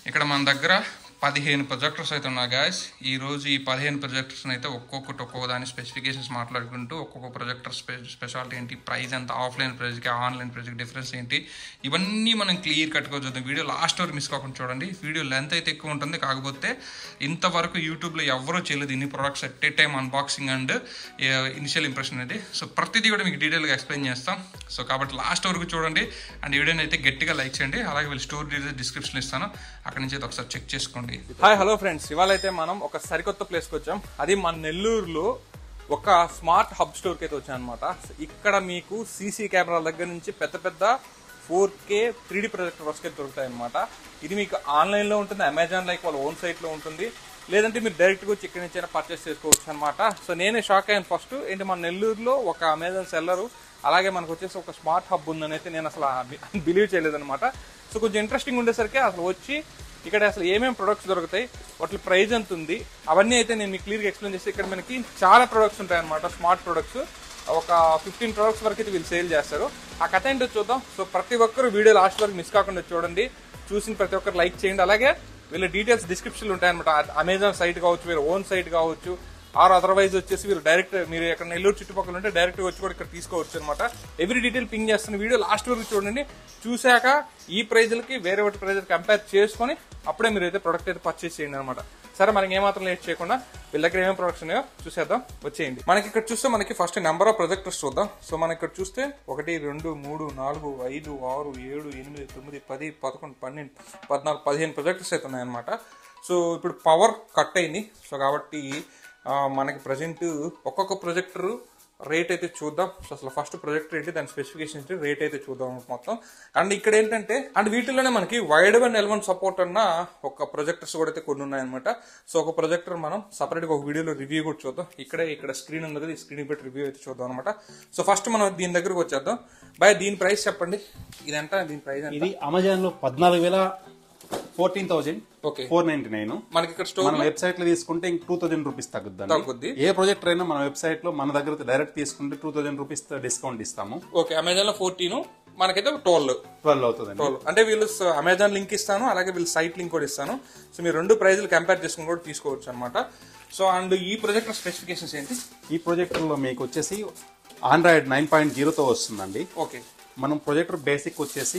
ఇక్కడ మన దగ్గర పదిహేను ప్రొజెక్టర్స్ అయితే ఉన్నాయి గాయస్ ఈ రోజు ఈ పదిహేను ప్రొజెక్టర్స్ అయితే ఒక్కొక్కటి ఒక్కొక్క దాని స్పెసిఫికేషన్స్ మాట్లాడుకుంటూ ఒక్కొక్క ప్రొజెక్టర్ స్పె స్పెషాలిటీ ఏంటి ప్రైస్ ఎంత ఆఫ్లైన్ ప్రైస్కి ఆన్లైన్ ప్రైస్కి డిఫరెన్స్ ఏంటి ఇవన్నీ మనం క్లియర్ కట్గా చూద్దాం వీడియో లాస్ట్ వరకు మిస్ కాకుండా చూడండి వీడియో లెంత్ అయితే ఎక్కువ ఉంటుంది కాకపోతే ఇంతవరకు యూట్యూబ్లో ఎవరో చేయలేదు ఇన్ని products at a time unboxing and initial impression అనేది సో ప్రతిదీ కూడా మీకు డీటెయిల్గా ఎక్స్ప్లెయిన్ చేస్తాం సో కాబట్టి లాస్ట్ వరకు చూడండి అండ్ వీడియోని అయితే గట్టిగా లైక్ చేయండి అలాగే వీళ్ళు స్టోర్ డీటెయిల్స్ డిస్క్రిప్షన్ ఇస్తాను అక్కడ నుంచి అయితే ఒకసారి చెక్ చేసుకోండి హాయ్ హలో ఫ్రెండ్స్ ఇవాళ అయితే మనం ఒక సరికొత్త ప్లేస్కి వచ్చాం అది మన నెల్లూరులో ఒక స్మార్ట్ హబ్ స్టోర్కి అయితే వచ్చాం అనమాట ఇక్కడ మీకు సీసీ కెమెరాల దగ్గర నుంచి పెద్ద పెద్ద four K three D projector వరకు దొరుకుతాయి అనమాట ఇది మీకు ఆన్లైన్లో ఉంటుంది అమెజాన్ లైక్ వాళ్ళ ఓన్ సైట్లో ఉంటుంది లేదంటే మీరు డైరెక్ట్గా వచ్చి ఇక్కడి నుంచి అయినా పర్చేస్ చేసుకోవచ్చు అనమాట సో నేనే షాక్ అయ్యాను ఫస్ట్ ఏంటి మన నెల్లూరులో ఒక అమెజాన్ సెల్లరు అలాగే మనకు వచ్చేసి ఒక స్మార్ట్ హబ్ ఉందని అయితే నేను అసలు బిలీవ్ చేయలేదన్నమాట సో కొంచెం ఇంట్రెస్టింగ్ ఉండేసరికి అసలు వచ్చి ఇక్కడ అసలు ఏమేమి ప్రొడక్ట్స్ దొరుకుతాయి వాటి ప్రైస్ ఎంత ఉంది అవన్నీ అయితే నేను మీకు క్లియర్గా ఎక్స్ప్లెయిన్ చేస్తే ఇక్కడ మనకి చాలా ప్రొడక్ట్స్ ఉంటాయి అనమాట స్మార్ట్ ప్రొడక్ట్స్ ఒక ఫిఫ్టీన్ ప్రొడక్ట్స్ వరకు అయితే వీళ్ళు సేల్ చేస్తారు ఆ కథ ఏంటో చూద్దాం సో ప్రతి ఒక్కరు వీడియో లాస్ట్ వరకు మిస్ కాకుండా చూడండి చూసిన ప్రతి ఒక్కరు లైక్ చేయండి అలాగే వీళ్ళ డీటెయిల్స్ డిస్క్రిప్షన్లో ఉంటాయన్నమాట అమెజాన్ సైట్ కావచ్చు వీళ్ళ ఓన్ సైట్ కావచ్చు ఆర్ అదర్వైజ్ వచ్చేసి మీరు డైరెక్ట్ మీరు ఎక్కడ నెల్లూరు చుట్టుపక్కల ఉంటే డైరెక్ట్ వచ్చి కూడా ఇక్కడ తీసుకోవచ్చు అనమాట ఎవ్రీ డీటెయిల్ పింగ్ చేస్తున్న వీడియో లాస్ట్ వరకు చూడండి చూశాక ఈ ప్రైజ్లకి వేరే ఒకటి ప్రైజ్ కంపేర్ చేసుకొని అప్పుడే మీరు అయితే ప్రొడక్ట్ అయితే పర్చేస్ చేయండి అనమాట సరే మనకి ఏమాత్రం లేట్ చేయకుండా వీళ్ళ దగ్గర ఏమేమి ప్రొడక్ట్స్ ఉన్నాయో చూసేద్దాం వచ్చేయండి మనకి ఇక్కడ చూస్తే మనకి ఫస్ట్ నెంబర్ ఆఫ్ ప్రొజెక్టర్స్ చూద్దాం సో మనకి ఇక్కడ చూస్తే ఒకటి రెండు మూడు నాలుగు ఐదు ఆరు ఏడు ఎనిమిది తొమ్మిది పది పదకొండు పన్నెండు పద్నాలుగు పదిహేను ప్రొజెక్టర్స్ అయితే ఉన్నాయన్నమాట సో ఇప్పుడు పవర్ కట్ అయింది సో కాబట్టి ఆ, మనకి ప్రజెంట్ ఒక్కొక్క ప్రొజెక్టర్ రేట్ అయితే చూద్దాం సో అసలు ఫస్ట్ ప్రొజెక్టర్ ఏంటి దాని స్పెసిఫికేషన్ ఏంటి రేట్ అయితే చూద్దాం మొత్తం అండ్ ఇక్కడ ఏంటంటే అండ్ వీటిలోనే మనకి wide one L one support అన్న ఒక ప్రొజెక్టర్స్ కూడా అయితే కొన్ని ఉన్నాయన్నమాట సో ఒక ప్రొజెక్టర్ మనం సపరేట్ గా ఒక వీడియోలో రివ్యూ కూడా చూద్దాం ఇక్కడే ఇక్కడ స్క్రీన్ ఉంది కదా ఈ స్క్రీన్ పెట్టి రివ్యూ అయితే చూద్దాం అనమాట సో ఫస్ట్ మనం దీని దగ్గరకు వచ్చేద్దాం బాయ్ దీని ప్రైస్ చెప్పండి ఇదంతా దీని ప్రైస్ ఎంత ఇది అమెజాన్ లో పద్నాలుగు వేల fourteen thousand okay four ninety nine మనకి ఇక్కడ స్టోర్ మన వెబ్సైట్ లో తీసుకుంటే ఇంక టూ థౌసండ్ రూపీస్ తగ్గుద్దండి తగ్గుద్ది. ఏ ప్రాజెక్ట్ అయినా మన వెబ్సైట్ లో మన దగ్గర డైరెక్ట్ తీసుకుంటే టూ థౌసండ్ రూపీస్ డిస్కౌంట్ ఇస్తాము ఓకే అమెజాన్ లో ఫోర్టీన్ మనకైతే ట్వెల్వ్ ట్వెల్వ్ అవుతుందండి ట్వెల్వ్ అంటే వీళ్ళు స- అమెజాన్ లింక్ ఇస్తాను అలాగే వీళ్ళు సైట్ లింక్ కూడా ఇస్తాను సో మీరు రెండు ప్రైజులు కంపేర్ చేసుకుని కూడా తీసుకోవచ్చు అనమాట సో అండ్ ఈ ప్రొజెక్టర్ స్పెసిఫికేషన్స్ ఏంటి ఈ ప్రొజెక్టర్ లో మీకు వచ్చేసి ఆండ్రాయిడ్ నైన్ పాయింట్ జీరోతో వస్తుందండి ఓకే మనం ప్రొజెక్టర్ బేసిక్ వచ్చేసి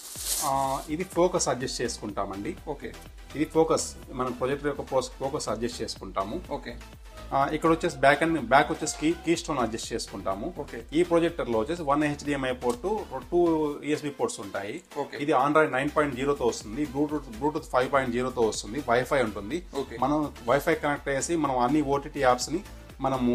ఆ, ఇది ఫోకస్ అడ్జస్ట్ చేసుకుంటామండి ఓకే ఇది ఫోకస్ మనం ప్రొజెక్టర్ యొక్క ఫోకస్ అడ్జస్ట్ చేసుకుంటాము ఓకే ఆ, ఇక్కడ వచ్చేసి బ్యాక్ అండ్ బ్యాక్ వచ్చేసి కీ కీ స్టోన్ అడ్జస్ట్ చేసుకుంటాము Okay. ఈ ప్రొజెక్టర్ లో వచ్చేసి one HDMI port two USB ports ఉంటాయి Okay. ఇది ఆండ్రాయిడ్ నైన్ పాయింట్ జీరోతో వస్తుంది బ్లూటూత్ బ్లూటూత్ ఫైవ్ పాయింట్ జీరోతో వస్తుంది వైఫై ఉంటుంది Okay. మనం వైఫై కనెక్ట్ చేసి మనం అన్ని ఓటీటీ యాప్స్ ని మనము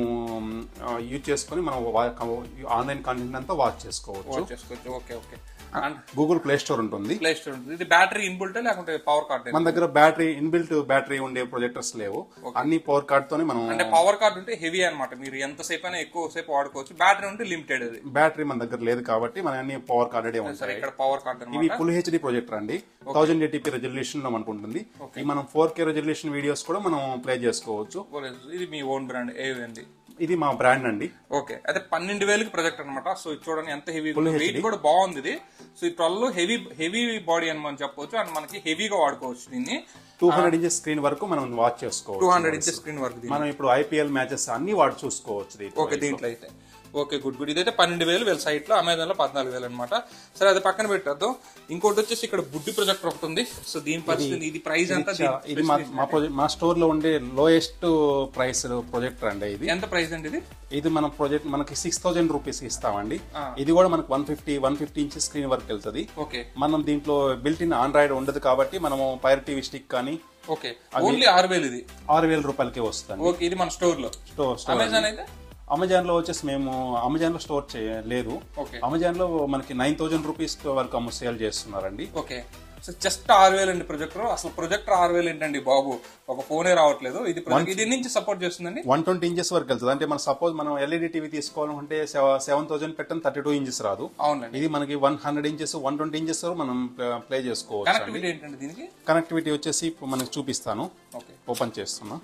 యూజ్ చేసుకొని మనం ఆన్లైన్ కంటెంట్ అంతా వాచ్ చేసుకోవచ్చు వాచ్ చేసుకోవచ్చు okay okay and Google Play Store ఉంటుంది ప్లే స్టోర్ ఉంటుంది ఇది బ్యాటరీ ఇన్బుల్ట్ లేకుంటే పవర్ కార్డ్ మన దగ్గర బ్యాటరీ ఇన్బిల్ట్ బ్యాటరీ ఉండే ప్రొజెక్టర్స్ లేవు అన్ని పవర్ కార్డ్ తోనే మనం అంటే పవర్ కార్డ్ ఉంటే హెవీ అనమాట మీరు ఎంతసేపు అయినా ఎక్కువ సేపు వాడుకోవచ్చు బ్యాటరీ ఉంటే లిమిటెడ్ అది బ్యాటరీ మన దగ్గర లేదు కాబట్టి మన అన్ని పవర్ కార్డెడే సరే ఉంటాయి ఇక్కడ పవర్ కార్డ్ ఇవి అనమాట ఫుల్ హెచ్డి ప్రొజెక్టర్ అండి థౌజండ్ ఎయిటీపీ రెజల్యూషన్ లో మనకు ఉంటుంది ఈ మనం ఫోర్ కే రెజల్యూషన్ వీడియోస్ కూడా మనం ప్లే చేసుకోవచ్చు ఇది మీ ఓన్ బ్రాండ్ ఏవండి ఇది మా బ్రాండ్ అండి ఓకే అయితే పన్నెండు వేలకి ప్రొజెక్ట్ అనమాట సో ఇది చూడండి ఎంత హెవీ Full వెయిట్ HD. కూడా బాగుంది ఇది సో ఈ ట్వెల్వ్ హెవీ హెవీ బాడీ అని మనం చెప్పవచ్చు అండ్ మనకి హెవీగా వాడుకోవచ్చు దీన్ని టూ హండ్రెడ్ ఇంచెస్ స్క్రీన్ వరకు మనం వాచ్ టూ చేసుకోవచ్చు హండ్రెడ్ ఇంచెస్ స్క్రీన్ వరకు దీన్ని మనం ఇప్పుడు ఐపీఎల్ మ్యాచెస్ అన్ని వాడు చూసుకోవచ్చు దీంట్లో. ఓకే దీంట్లో అయితే ఓకే గుడ్ గుడ్ ఇదైతే పన్నెండు వేలు వీళ్ళ సైట్ లో అమెజాన్ లో పద్నాలుగు వేలు అనమాట సరే అది పక్కన పెట్టేద్దాం ఇంకోటి వచ్చేసి ఇక్కడ బుడ్డి ప్రొజెక్టర్ ఒకటి ఉంది సో దీని పరిస్థితి ఇది ప్రైస్ ఎంత చా- ఇది మా మా project- మా స్టోర్ లో ఉండే లోయెస్ట్ ప్రైస్ ప్రొజెక్టర్ అండి ఇది ఎంత ప్రైస్ అండి ఇది ఇది మన ప్రాజెక్ట్ మనకి సిక్స్ థౌసండ్ రూపీస్ ఇస్తామండి ఇది కూడా మనకి one fifty one fifty inches screen వరకు వెళ్తుంది ఓకే మనం దీంట్లో బిల్ట్ ఇన్ ఆండ్రాయిడ్ ఉండదు కాబట్టి మనము పైర్ టీవీ స్టిక్ కానీ ఓకే ఓన్లీ ఆరు వేలు ఇది ఆరు వేల రూపాయలకి వస్తుంది ఓకే ఇది మన స్టోర్ లో స్టోర్ స్టోర్ అమెజాన్ అయితే అమెజాన్ లో వచ్చేసి మేము అమెజాన్ లో స్టోర్ చేయలేదు ఓకే అమెజాన్ లో మనకి నైన్ థౌసండ్ రూపీస్ వరకు అమ్ము సేల్ చేస్తున్నారండి ఓకే సో జస్ట్ ఆరు వేలు అండి ప్రొజెక్టర్ అసలు ప్రొజెక్టర్ ఆరు వేలు ఏంటండి బాబు ఒక ఫోనే రావట్లేదు ఇది project- ఇది నుంచి సపోర్ట్ చేస్తుందండి వన్ ట్వంటీ ఇంచెస్ వరకు వెళ్తుంది అంటే మన సపోజ్ మనం ఎల్ఈడి టీవీ తీసుకోవాలంటే సెవెన్ థౌసండ్ పెట్టని థర్టీ టూ ఇంచెస్ రాదు అవునండి ఇది మనకి one hundred inches one twenty inches వరకు మనం ప్లే చేసుకోవచ్చు అండి కనెక్టివిటీ ఏంటండి దీనికి కనెక్టివిటీ వచ్చేసి ఇప్పుడు మనకి చూపిస్తాను ఓకే ఓపెన్ చేస్తున్నా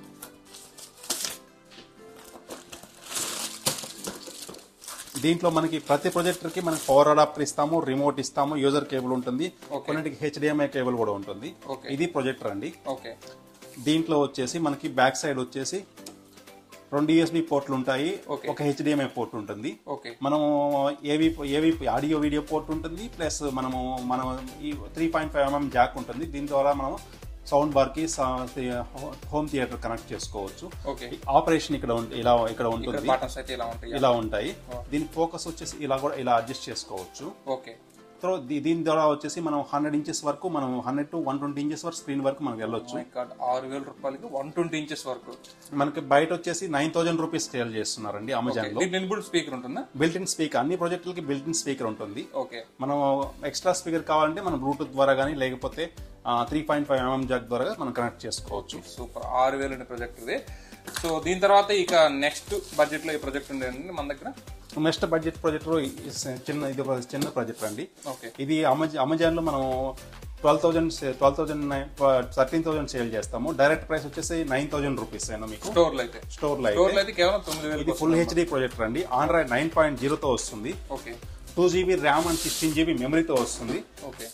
దీంట్లో మనకి ప్రతి ప్రొజెక్టర్ కి మనకి పవర్ అడాప్టర్ ఇస్తాము రిమోట్ ఇస్తాము యూజర్ కేబుల్ ఉంటుంది కొన్నిటికి హెచ్డిఎంఐ కేబుల్ కూడా ఉంటుంది Okay. ఇది ప్రొజెక్టర్ అండి ఓకే దీంట్లో వచ్చేసి మనకి బ్యాక్ సైడ్ వచ్చేసి రెండు యూఎస్బి పోర్ట్లు ఉంటాయి Okay. ఒక హెచ్డిఎంఐ పోర్ట్ ఉంటుంది ఓకే మనము ఏవి ఏవి ఆడియో వీడియో పోర్ట్ ఉంటుంది ప్లస్ మనము మనం ఈ three point five MM jack ఉంటుంది దీని ద్వారా మనం సౌండ్ బార్ కి హోమ్ థియేటర్ కనెక్ట్ చేసుకోవచ్చు ఓకే ఈ ఆపరేషన్ ఇక్కడ ఉం- ఇలా ఇక్కడ ఇక్కడ ఉంటుంది బటన్స్ అయితే ఇలా ఉంటాయి ఇలా ఉంటాయి దీని ఫోకస్ వచ్చేసి ఇలా కూడా ఇలా అడ్జస్ట్ చేసుకోవచ్చు ఓకే సో దీ- దీని ద్వారా వచ్చేసి మనం హండ్రెడ్ ఇంచెస్ వరకు మనం hundred to one twenty inches వరకు స్క్రీన్ వరకు మనం వెళ్ళొచ్చు మై గాడ్ ఆరు వేల రూపాయలకి వన్ ట్వంటీ ఇంచెస్ వరకు మనకి బయట వచ్చేసి నైన్ థౌసండ్ రూపీస్ సేల్ చేస్తున్నారండి అమెజాన్ లో దీంట్లో ఇన్బుల్ స్పీకర్ ఉంటుందా బిల్ట్ ఇన్ స్పీకర్ అన్ని ప్రాజెక్టులకి బిల్ట్ ఇన్ స్పీకర్ ఉంటుంది ఓకే మనం ఎక్స్ట్రా స్పీకర్ కావాలంటే మనం బ్లూటూత్ ద్వారా కానీ లేకపోతే three point five MM jack ద్వారా మనం కనెక్ట్ చేసుకోవచ్చు సూపర్ ఆరు వేలు ఉండే ప్రాజెక్ట్ ఇది సో దీని తర్వాత ఇక నెక్స్ట్ బడ్జెట్ లో ఈ ప్రాజెక్ట్ ఉండేది మన దగ్గర నెక్స్ట్ బడ్జెట్ ప్రాజెక్ట్ చిన్న ఇది ఒక చిన్న ప్రాజెక్ట్ అండి ఓకే ఇది అమెజాన్ అమెజాన్ లో మనం twelve thousand twelve thousand thirteen thousand sale చేస్తాము డైరెక్ట్ ప్రైస్ వచ్చేసి నైన్ థౌసండ్ రూపీస్ అయినా మీకు స్టోర్ లో అయితే స్టోర్ లో స్టోర్ అయితే లో అయితే కేవలం తొమ్మిది వేలు ఇది ఫుల్ హెచ్డి ప్రాజెక్టర్ అండి ఆండ్రాయిడ్ నైన్ పాయింట్ జీరోతో వస్తుంది okay two GB RAM and sixteen GB మెమరీతో వస్తుంది ఓకే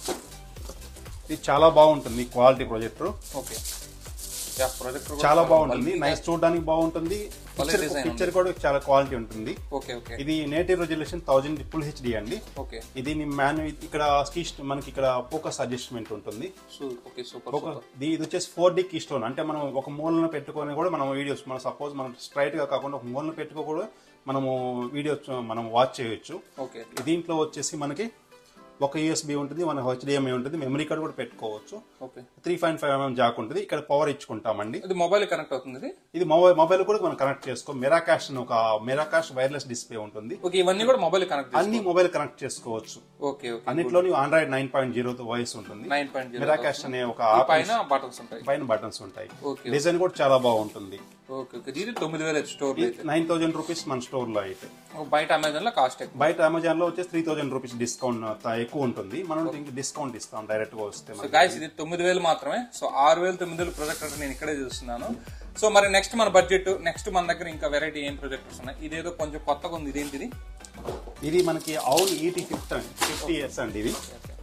ఇది చాలా బాగుంటుంది quality projector okay yeah projector చాలా బాగుంటుంది నైస్ చూడడానికి బాగుంటుంది భలే పిక్చర్ design పిక్చర్ కూడా చాలా క్వాలిటీ ఉంటుంది ఓకే ఓకే ఇది native resolution thousand full HD అండి ఓకే ఇది మ్యాన్ ఇక్కడ కీ- మనకి ఇక్కడ ఫోకస్ అడ్జస్ట్మెంట్ ఉంటుంది ఓకే సూపర్ ఫోకస్ ఇది ఇది వచ్చేసి ఫోర్ డి కీ స్టోన్ అంటే మనం ఒక మూలన పెట్టుకొని కూడా మనం వీడియోస్ మనం సపోజ్ మనం స్ట్రైట్ గా కాకుండా ఒక మూలన పెట్టుకో కూడా మనము వీడియోస్ మనం వాచ్ చేయొచ్చు ఓకే దీంట్లో వచ్చేసి మనకి ఒక యూఎస్బి ఉంటుంది మన హెచ్డిఎంఐ ఉంటుంది మెమరీ కార్డ్ కూడా పెట్టుకోవచ్చు okay three point five MM jack ఉంటుంది ఇక్కడ పవర్ ఇచ్చుకుంటామండి ఇది మొబైల్ కనెక్ట్ అవుతుంది ఇది ఇది మొబైల్ మొబైల్ కూడా మనం కనెక్ట్ చేసుకో మెరాకాష్ అని ఒక మెరాకాష్ వైర్లెస్ డిస్ప్లే ఉంటుంది ఓకే ఇవన్నీ కూడా మొబైల్ కనెక్ట్ అన్ని మొబైల్ కనెక్ట్ చేసుకోవచ్చు ఓకే ఓకే అన్నిట్లోని ఆండ్రాయిడ్ నైన్ పాయింట్ జీరోతో వాయిస్ ఉంటుంది నైన్ పాయింట్ జీరో మెరాకాష్ అనే ఒక పైన బటన్స్ ఉంటాయి పైన బటన్స్ ఉంటాయి ఓకే డిజైన్ కూడా చాలా బాగుంటుంది ఓకే ఓకే ఇది తొమ్మిది వేలు స్టోర్ అయితే నైన్ థౌసండ్ రూపీస్ మన స్టోర్ లో అయితే బయట అమెజాన్ లో కాస్ట్ ఎక్కువ బయట అమెజాన్ లో వచ్చేసి త్రీ థౌసండ్ రూపీస్ డిస్కౌంట్ ఎక్కువ ఉంటుంది మనం దీనికి డిస్కౌంట్ ఇస్తాం డైరెక్ట్ గా వస్తే సో మనకి. గాయస్ ఇది తొమ్మిది వేలు మాత్రమే సో ఆరు వేలు తొమ్మిది వేలు ప్రొజెక్ట్ అంటే నేను ఇక్కడే చూస్తున్నాను సో మరి నెక్స్ట్ మన బడ్జెట్ నెక్స్ట్ మన దగ్గర ఇంకా వెరైటీ ఏం ప్రొజెక్టర్స్ ఉన్నాయి ఇదేదో కొంచెం కొత్తగా ఉంది ఇదేంటిది ఇది మనకి అవున్ ఈటీ ఫిఫ్టీ ఫిఫ్టీ ఇయర్స్ అండి ఇది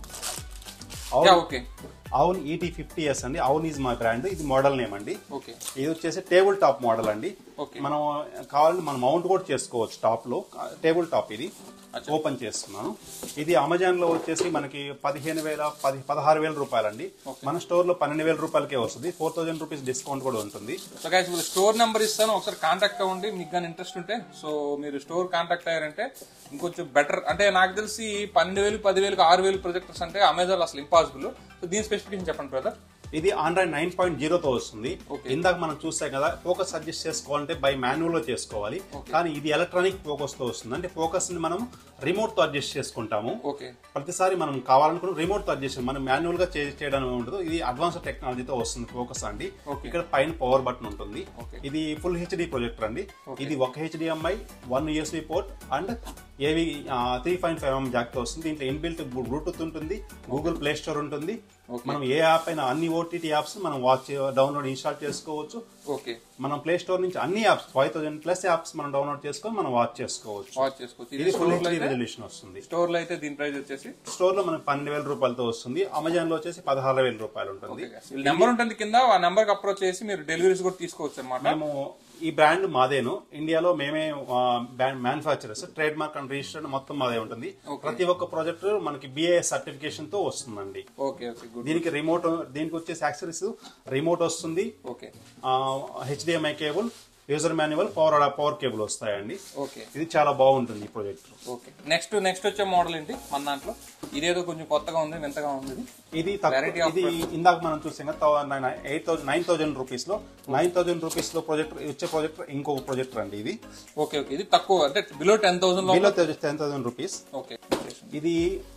యా అవున్ ఓకే అవున్ ఈటీ ఫిఫ్టీ ఇయర్స్ అండి అవున్ ఈజ్ మా బ్రాండ్ ఇది మోడల్ నేమ్ అండి ఓకే ఇది వచ్చేసి టేబుల్ టాప్ మోడల్ అండి ఓకే మనం కావాలంటే మనం మౌంట్ కూడా చేసుకోవచ్చు టాప్ లో టేబుల్ టాప్ ఇది అచ్చా. ఓపెన్ చేస్తున్నాను ఇది అమెజాన్ లో వచ్చేసి మనకి పదిహేను వేల పది పదహారు వేల రూపాయలండి మన స్టోర్ లో పన్నెండు వేల రూపాయలకే వస్తుంది ఫోర్ థౌసండ్ రూపీస్ డిస్కౌంట్ కూడా ఉంటుంది సో గైస్ మీరు స్టోర్ నెంబర్ ఇస్తాను ఒకసారి కాంటాక్ట్ అవ్వండి మీకు కానీ ఇంట్రెస్ట్ ఉంటే సో మీరు స్టోర్ కాంటాక్ట్ అయ్యారంటే ఇంకొంచెం బెటర్ అంటే నాకు తెలిసి పన్నెండు వేలు పదివేలకు ఆరు వేలు ప్రొజెక్టర్స్ అంటే అమెజాన్ అసలు ఇంపాసిబుల్ సో దీని స్పెసిఫికేషన్ చెప్పండి బ్రదర్ ఇది ఆండ్రాయిడ్ నైన్ పాయింట్ జీరోతో వస్తుంది Okay. ఇందాక మనం చూసాం కదా ఫోకస్ అడ్జస్ట్ చేసుకోవాలంటే బై మాన్యువల్ లో చేసుకోవాలి కానీ ఇది ఎలక్ట్రానిక్ ఫోకస్ తో వస్తుంది అంటే ఫోకస్ ని మనం రిమోట్ తో అడ్జస్ట్ చేసుకుంటాము ఓకే ప్రతిసారి మనం కావాలనుకున్న రిమోట్ తో అడ్జస్ట్ మనం మాన్యువల్ గా చే- చేయడం ఉండదు ఇది అడ్వాన్స్ టెక్నాలజీతో వస్తుంది ఫోకస్ అండి Okay. ఇక్కడ పైన పవర్ బటన్ ఉంటుంది Okay. ఇది ఫుల్ హెచ్డి ప్రొజెక్టర్ అండి ఇది ఒక HDMI one USB port and AV three point five MM jack తో వస్తుంది దీంట్లో ఇన్బిల్ట్ బ్లూటూత్ ఉంటుంది గూగుల్ ప్లే స్టోర్ ఉంటుంది మనం ఏ యాప్ అయినా అన్ని ఓటీటీ యాప్స్ మనం వాచ్ డౌన్లోడ్ ఇన్స్టాల్ చేసుకోవచ్చు ఓకే మనం ప్లే స్టోర్ నుంచి అన్ని apps five thousand plus apps మనం డౌన్లోడ్ చేసుకొని మనం వాచ్ చేసుకోవచ్చు వాచ్ చేసుకోవచ్చు ఇది ఇది ఫుల్ స్టోర్ లో హెచ్డి అయితే రెజల్యూషన్ వస్తుంది స్టోర్ లో అయితే దీని ప్రైస్ వచ్చేసి స్టోర్ లో మనకి పన్నెండు వేల రూపాయలతో వస్తుంది అమెజాన్ లో వచ్చేసి పదహారు వేల రూపాయలు ఉంటుంది నెంబర్ ఉంటుంది కింద ఆ నెంబర్ కి అప్రోచ్ చేసి మీరు డెలివరీస్ కూడా తీసుకోవచ్చు అనమాట మేము ఈ బ్రాండ్ మాదేను ఇండియాలో మేమే manufacturers trade mark and registered మొత్తం మాదే ఉంటుంది ప్రతి ఒక్క ప్రాజెక్ట్ మనకి బిఏ సర్టిఫికేషన్ తో వస్తుందండి ఓకే ఓకే గుడ్ దీనికి రిమోట్ దీనికి వచ్చేసి యాక్సరీస్ రిమోట్ వస్తుంది okay HDMI cable user manual power power cable వస్తాయండి ఓకే ఇది చాలా బాగుంటుంది ఈ ప్రాజెక్ట్ ఓకే నెక్స్ట్ నెక్స్ట్ వచ్చే మోడల్ ఏంటి మన దాంట్లో ఇదేదో కొంచెం కొత్తగా ఉంది వింతగా ఉంది ఇది. ఇది Variety తక్కువ of ఇది ఇందాక మనం చూసాం కదా eight thousand nine thousand rupees లో నైన్ థౌసండ్ రూపీస్ లో ప్రొజెక్టర్ వచ్చే ప్రొజెక్టర్ ఇంకొక ప్రొజెక్టర్ అండి ఇది ఓకే ఓకే ఇది తక్కువ అంటే బిలో టెన్ థౌసండ్ లో below ten thousand rupees okay ఇది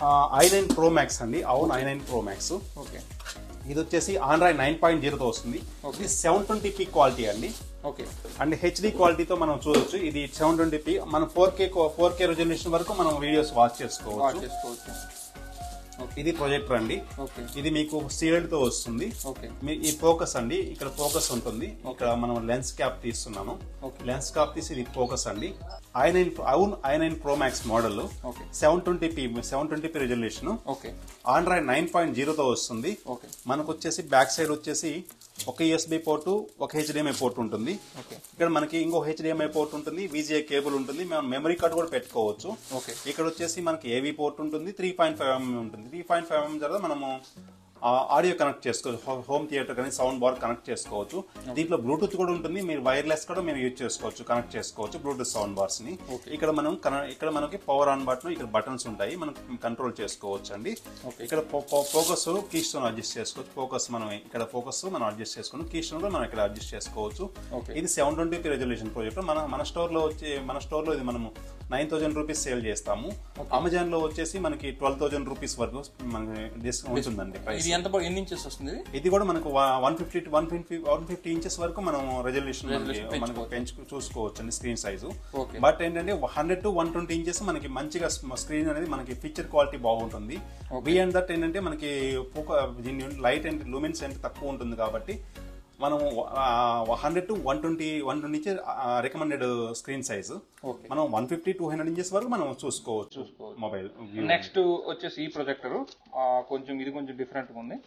ఐ నైన్ ప్రో మ్యాక్స్ అండి అవును I nine pro max okay ఇది వచ్చేసి ఆండ్రాయిడ్ నైన్ పాయింట్ జీరోతో వస్తుంది ఇది సెవెన్ ట్వంటీ పీ క్వాలిటీ అండి ఓకే అండ్ హెచ్డి క్వాలిటీతో మనం చూడొచ్చు ఇది సెవెన్ ట్వంటీ పీ మనం four K four K resolution వరకు మనం వీడియోస్ వాచ్ వాచ్ చేసుకోవచ్చు చేసుకోవచ్చు ఓకే ఇది ప్రొజెక్టర్ అండి ఓకే ఇది మీకు సీల్డ్ తో వస్తుంది ఓకే మీ- ఈ ఫోకస్ అండి ఇక్కడ ఫోకస్ ఉంటుంది ఇక్కడ మనం లెన్స్ క్యాప్ తీస్తున్నాను Okay. లెన్స్ క్యాప్ తీసి ఇది ఫోకస్ అండి ఐ నైన్ అవున్ I nine pro max model okay seven twenty P seven twenty P resolution okay android nine point జీరోతో వస్తుంది ఓకే మనకు వచ్చేసి బ్యాక్ సైడ్ వచ్చేసి ఒక యూఎస్బి పోర్టు ఒక హెచ్డిఎంఐ పోర్ట్ ఉంటుంది ఓకే ఇక్కడ మనకి ఇంకో హెచ్డిఎంఐ పోర్ట్ ఉంటుంది విజిఐ కేబుల్ ఉంటుంది మనం మెమరీ కార్డ్ కూడా పెట్టుకోవచ్చు ఓకే ఇక్కడ వచ్చేసి మనకి ఏవీ పోర్ట్ ఉంటుంది త్రీ పాయింట్ ఫైవ్ ఎంఎం ఉంటుంది త్రీ పాయింట్ ఫైవ్ ఎంఎం తర్వాత మనము ఆడియో కనెక్ట్ చేసుకోవచ్చు హో- హోమ్ థియేటర్ కానీ సౌండ్ బార్ కనెక్ట్ చేసుకోవచ్చు దీంట్లో బ్లూటూత్ కూడా ఉంటుంది మీరు వైర్లెస్ కూడా మీరు యూజ్ చేసుకోవచ్చు కనెక్ట్ చేసుకోవచ్చు బ్లూటూత్ సౌండ్ బార్స్ ని ఇక్కడ మనం కన- ఇక్కడ మనకి పవర్ ఆన్ బటన్ ఇక్కడ బటన్స్ ఉంటాయి మనం కంట్రోల్ చేసుకోవచ్చు అండి ఇక్కడ ఫోకస్ కీ స్టోన్ అడ్జస్ట్ చేసుకోవచ్చు ఫోకస్ మనం ఇక్కడ ఫోకస్ మనం అడ్జస్ట్ చేసుకుని కీ స్టోన్ కూడా మనం ఇక్కడ అడ్జస్ట్ చేసుకోవచ్చు Okay. ఇది seven twenty P resolution project మన మన స్టోర్ లో వచ్చి మన స్టోర్ లో ఇది మనము నైన్ థౌసండ్ రూపీస్ సేల్ చేస్తాము అమెజాన్ లో వచ్చేసి మనకి ట్వెల్వ్ థౌసండ్ రూపీస్ వరకు మనకి డిస్కౌంట్ ఉంటుందండి ప్రైస్ ఇది ఎంత ఎన్ని ఇంచెస్ వస్తుంది ఇది? ఇది కూడా మనకు one fifty one fifty one fifty inches వరకు మనం రెజల్యూషన్ Resolution మనకి పెంచు చూసుకోవచ్చు అండి స్క్రీన్ సైజు Okay. బట్ ఏంటంటే hundred to one twenty inches మనకి మంచిగా స్క్రీన్ అనేది మనకి పిక్చర్ క్వాలిటీ బాగుంటుంది బియాండ్ దట్ ఏంటంటే మనకి దీని లైట్ అండ్ లూమిన్స్ అంటే తక్కువ ఉంటుంది కాబట్టి మనం hundred to one twenty one twenty inches recommended screen size Okay. మనం one fifty to hundred inches వరకు మనం చూసుకోవచ్చు మొబైల్ నెక్స్ట్ వచ్చేసి ఈ ప్రొజెక్టర్ కొంచెం ఇది కొంచెం డిఫరెంట్ ఉంది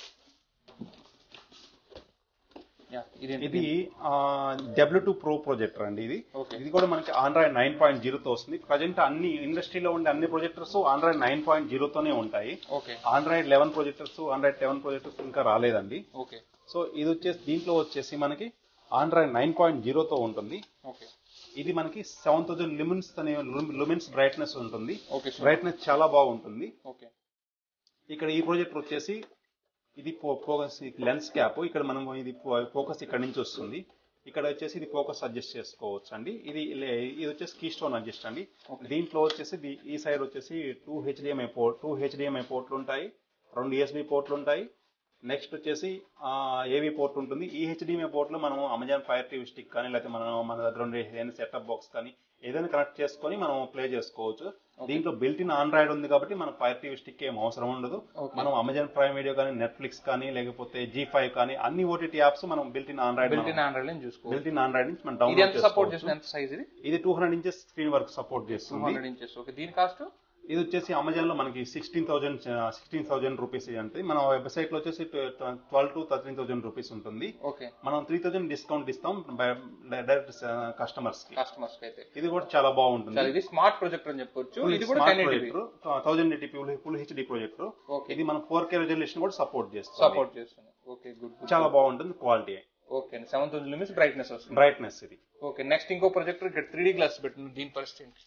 Yeah, ఇదేంటి? ఇది డబ్ల్యూ టూ ప్రో ప్రొజెక్టర్ అండి ఇది Okay. ఇది కూడా మనకి ఆండ్రాయిడ్ నైన్ పాయింట్ జీరోతో వస్తుంది ప్రజెంట్ అన్ని ఇండస్ట్రీలో ఉండే అన్ని ప్రొజెక్టర్స్ ఆండ్రాయిడ్ నైన్ పాయింట్ జీరోతోనే ఉంటాయి okay Android eleven projectors Android seven projectors ఇంకా రాలేదండి ఓకే సో ఇది వచ్చేసి దీంట్లో వచ్చేసి మనకి ఆండ్రాయిడ్ నైన్ పాయింట్ జీరోతో ఉంటుంది ఓకే ఇది మనకి సెవెన్ థౌసండ్ లుమిన్స్ అనే లుమిన్స్ బ్రైట్నెస్ ఉంటుంది ఓకే సార్ బ్రైట్నెస్ చాలా బాగుంటుంది ఓకే ఇక్కడ ఈ ప్రాజెక్టర్ వచ్చేసి ఇది ఫోకస్ లెన్స్ క్యాప్ ఇక్కడ మనం ఇది ఫోకస్ ఇక్కడ నుంచి వస్తుంది ఇక్కడ వచ్చేసి ఇది ఫోకస్ అడ్జస్ట్ చేసుకోవచ్చు అండి ఇది లే- ఇది వచ్చేసి కీ స్టోన్ అడ్జస్ట్ అండి దీంట్లో వచ్చేసి ది- ఈ సైడ్ వచ్చేసి two HDMI port two HDMI పోర్ట్లు ఉంటాయి రెండు యూఎస్బి పోర్ట్లు ఉంటాయి నెక్స్ట్ వచ్చేసి ఏవి పోర్ట్ ఉంటుంది ఈ హెచ్డిఎంఐ పోర్ట్లో మనం అమెజాన్ ఫైర్ టీవీ స్టిక్ కానీ లేకపోతే మనం మన దగ్గర ఉండే ఏదైనా సెటప్ బాక్స్ కానీ ఏదైనా కనెక్ట్ చేసుకొని మనం ప్లే చేసుకోవచ్చు దీంట్లో బిల్ట్ ఇన్ ఆండ్రాయిడ్ ఉంది కాబట్టి మన ఫైర్ టీవీ స్టిక్ ఏం అవసరం ఉండదు మనం అమెజాన్ ప్రైమ్ వీడియో కానీ నెట్ఫ్లిక్స్ కానీ లేకపోతే జీ ఫైవ్ కానీ అన్ని ఓటీటీ యాప్స్ మనం built in Android built in Android అని చూసుకో బిల్ట్ ఇన్ ఆండ్రాయిడ్ నుంచి మనం ఇది డౌన్లోడ్ ఎంత సపోర్ట్ చేసుకోవచ్చు చేస్తుంది ఎంత సైజ్ ఇది ఇది టూ హండ్రెడ్ ఇంచెస్ స్క్రీన్ వరకు సపోర్ట్ టూ చేస్తుంది హండ్రెడ్ ఇంచెస్ ఓకే దీని కాస్ట్ ఇది వచ్చేసి అమెజాన్ లో మనకి sixteen thousand sixteen thousand rupees అంటే మన వెబ్సైట్ లో వచ్చేసి twelve to thirteen thousand rupees ఉంటుంది ఓకే మనం త్రీ థౌసండ్ డిస్కౌంట్ ఇస్తాం డైరెక్ట్ కస్టమర్స్ కి కస్టమర్స్ కి అయితే ఇది కూడా చాలా బాగుంటుంది చాలా ఇది స్మార్ట్ ప్రొజెక్టర్ అని చెప్పొచ్చు ఇది కూడా ten eighty thousand eighty full HD projector Okay. ఇది మనం ఫోర్ కే రెజల్యూషన్ కూడా సపోర్ట్ చేస్తుంది సపోర్ట్ చేస్తుంది ఓకే గుడ్ గుడ్ చాలా బాగుంటుంది క్వాలిటీ ఓకే అండి సెవెన్ థౌసండ్ లిమిట్స్ బ్రైట్నెస్ వస్తుంది బ్రైట్నెస్ ఇది ఓకే నెక్స్ట్ ఇంకో ప్రొజెక్టర్ ఇక్కడ త్రీ గ్లాస్ పెట్టింది దీని పరిస్థితి ఏంటి?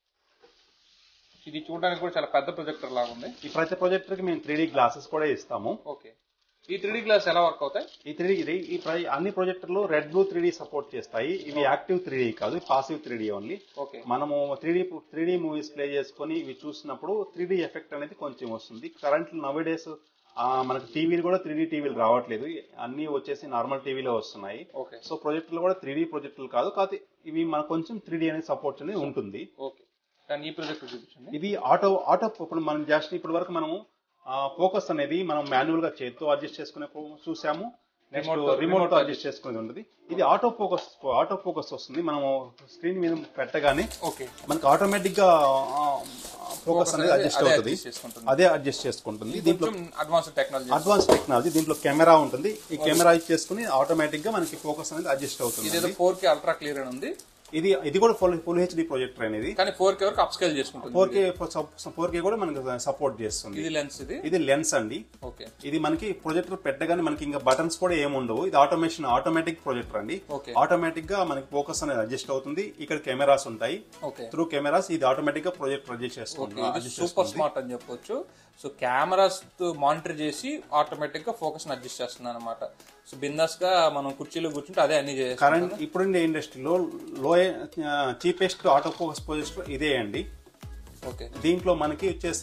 ఇది చూడడానికి కూడా చాలా పెద్ద ప్రొజెక్టర్ లాగా ఉంది ఈ ప్రతి ప్రొజెక్టర్ కి మేము త్రీ గ్లాసెస్ కూడా ఇస్తాము ఓకే ఈ త్రీ గ్లాస్ ఎలా వర్క్ అవుతాయి ఈ త్రీ ఈ ప్ర- అన్ని ప్రొజెక్టర్లు రెడ్ బ్లూ త్రీ సపోర్ట్ చేస్తాయి ఇవి యాక్టివ్ త్రీ కాదు పాసివ్ త్రీ ఓన్లీ ఓకే మనము త్రీ త్రీ మూవీస్ ప్లే చేసుకొని ఇవి చూసినప్పుడు త్రీ ఎఫెక్ట్ అనేది కొంచెం వస్తుంది కరెంట్ నవేడేస్ మనకు టీవీలు కూడా త్రీ టీవీలు రావట్లేదు అన్ని వచ్చేసి నార్మల్ టీవీలో వస్తున్నాయి ఓకే సో ప్రొజెక్టులు కూడా త్రీ ప్రొజెక్టులు కాదు కాదు ఇవి మనకు కొంచెం త్రీ అనేది సపోర్ట్ అనేది ఉంటుంది ఓకే కానీ ఈ ప్రొజెక్టర్ చూపించండి ఇది ఆటో ఆటో ఇప్పుడు మనం జస్ట్ ఇప్పటి వరకు మనము ఫోకస్ అనేది మనం మాన్యువల్ గా చేత్తో అడ్జస్ట్ చేసుకునే ఫో- చూసాము నెక్స్ట్ Remote తో- రిమోట్ remote తో తో అడ్జస్ట్ చేసుకునేది ఉంటుంది ఇది ఆటో ఫోకస్ ఆటో ఫోకస్ వస్తుంది మనము స్క్రీన్ మీద పెట్టగానే ఓకే మనకి ఆటోమేటిక్ గా ఫోకస్ అనేది అడ్జస్ట్ అదే అవుతుంది adjust చేసుకుంటుంది. అదే అడ్జస్ట్ చేసుకుంటుంది దీంట్లో కొంచెం అడ్వాన్స్ టెక్నాలజీ అడ్వాన్స్ టెక్నాలజీ దీంట్లో కెమెరా ఉంటుంది ఈ కెమెరా చేసుకుని ఆటోమేటిక్ గా మనకి ఫోకస్ అనేది అడ్జస్ట్ అవుతుంది ఇదేదో ఫోర్ కే అల్ట్రా క్లియర్ అని ఉంది ఇది ఇది కూడా ఫుల్ ఫుల్ హెచ్డి ప్రొజెక్టర్ అనేది కానీ ఫోర్ కే వరకు అప్ స్కేల్ చేసుకుంటుంది ఫోర్ కే ఫోర్ కే కూడా మనకి సపోర్ట్ చేస్తుంది ఇది లెన్స్ ఇది ఇది లెన్స్ అండి ఓకే ఇది మనకి ప్రొజెక్టర్ పెట్టగానే మనకి ఇంకా బటన్స్ కూడా ఏమి ఉండవు ఇది ఆటోమేషన్ ఆటోమేటిక్ ప్రొజెక్టర్ అండి Okay. ఆటోమేటిక్ గా మనకి ఫోకస్ అనేది అడ్జస్ట్ అవుతుంది ఇక్కడ కెమెరాస్ ఉంటాయి ఓకే త్రూ కెమెరాస్ ఇది ఆటోమేటిక్ గా ప్రొజెక్టర్ అడ్జస్ట్ ఓకే చేసుకుంటుంది ఇది adjust సూపర్ చేసుకుంటుంది. స్మార్ట్ అని చెప్పొచ్చు సో కెమెరాస్ మానిటర్ చేసి ఆటోమేటిక్ గా ఫోకస్ అడ్జస్ట్ చేస్తుంది అనమాట సో బిందాస్ గా మనం కుర్చీలో కూర్చుంటే అదే అన్ని చేస్తాం కరెంట్ ఇప్పుడుండే ఇండస్ట్రీలో లో చీపెస్ట్ ఆటో ఫోకస్ ప్రొజెక్టర్ ఇదే అండి ఓకే దీంట్లో మనకి వచ్చేసి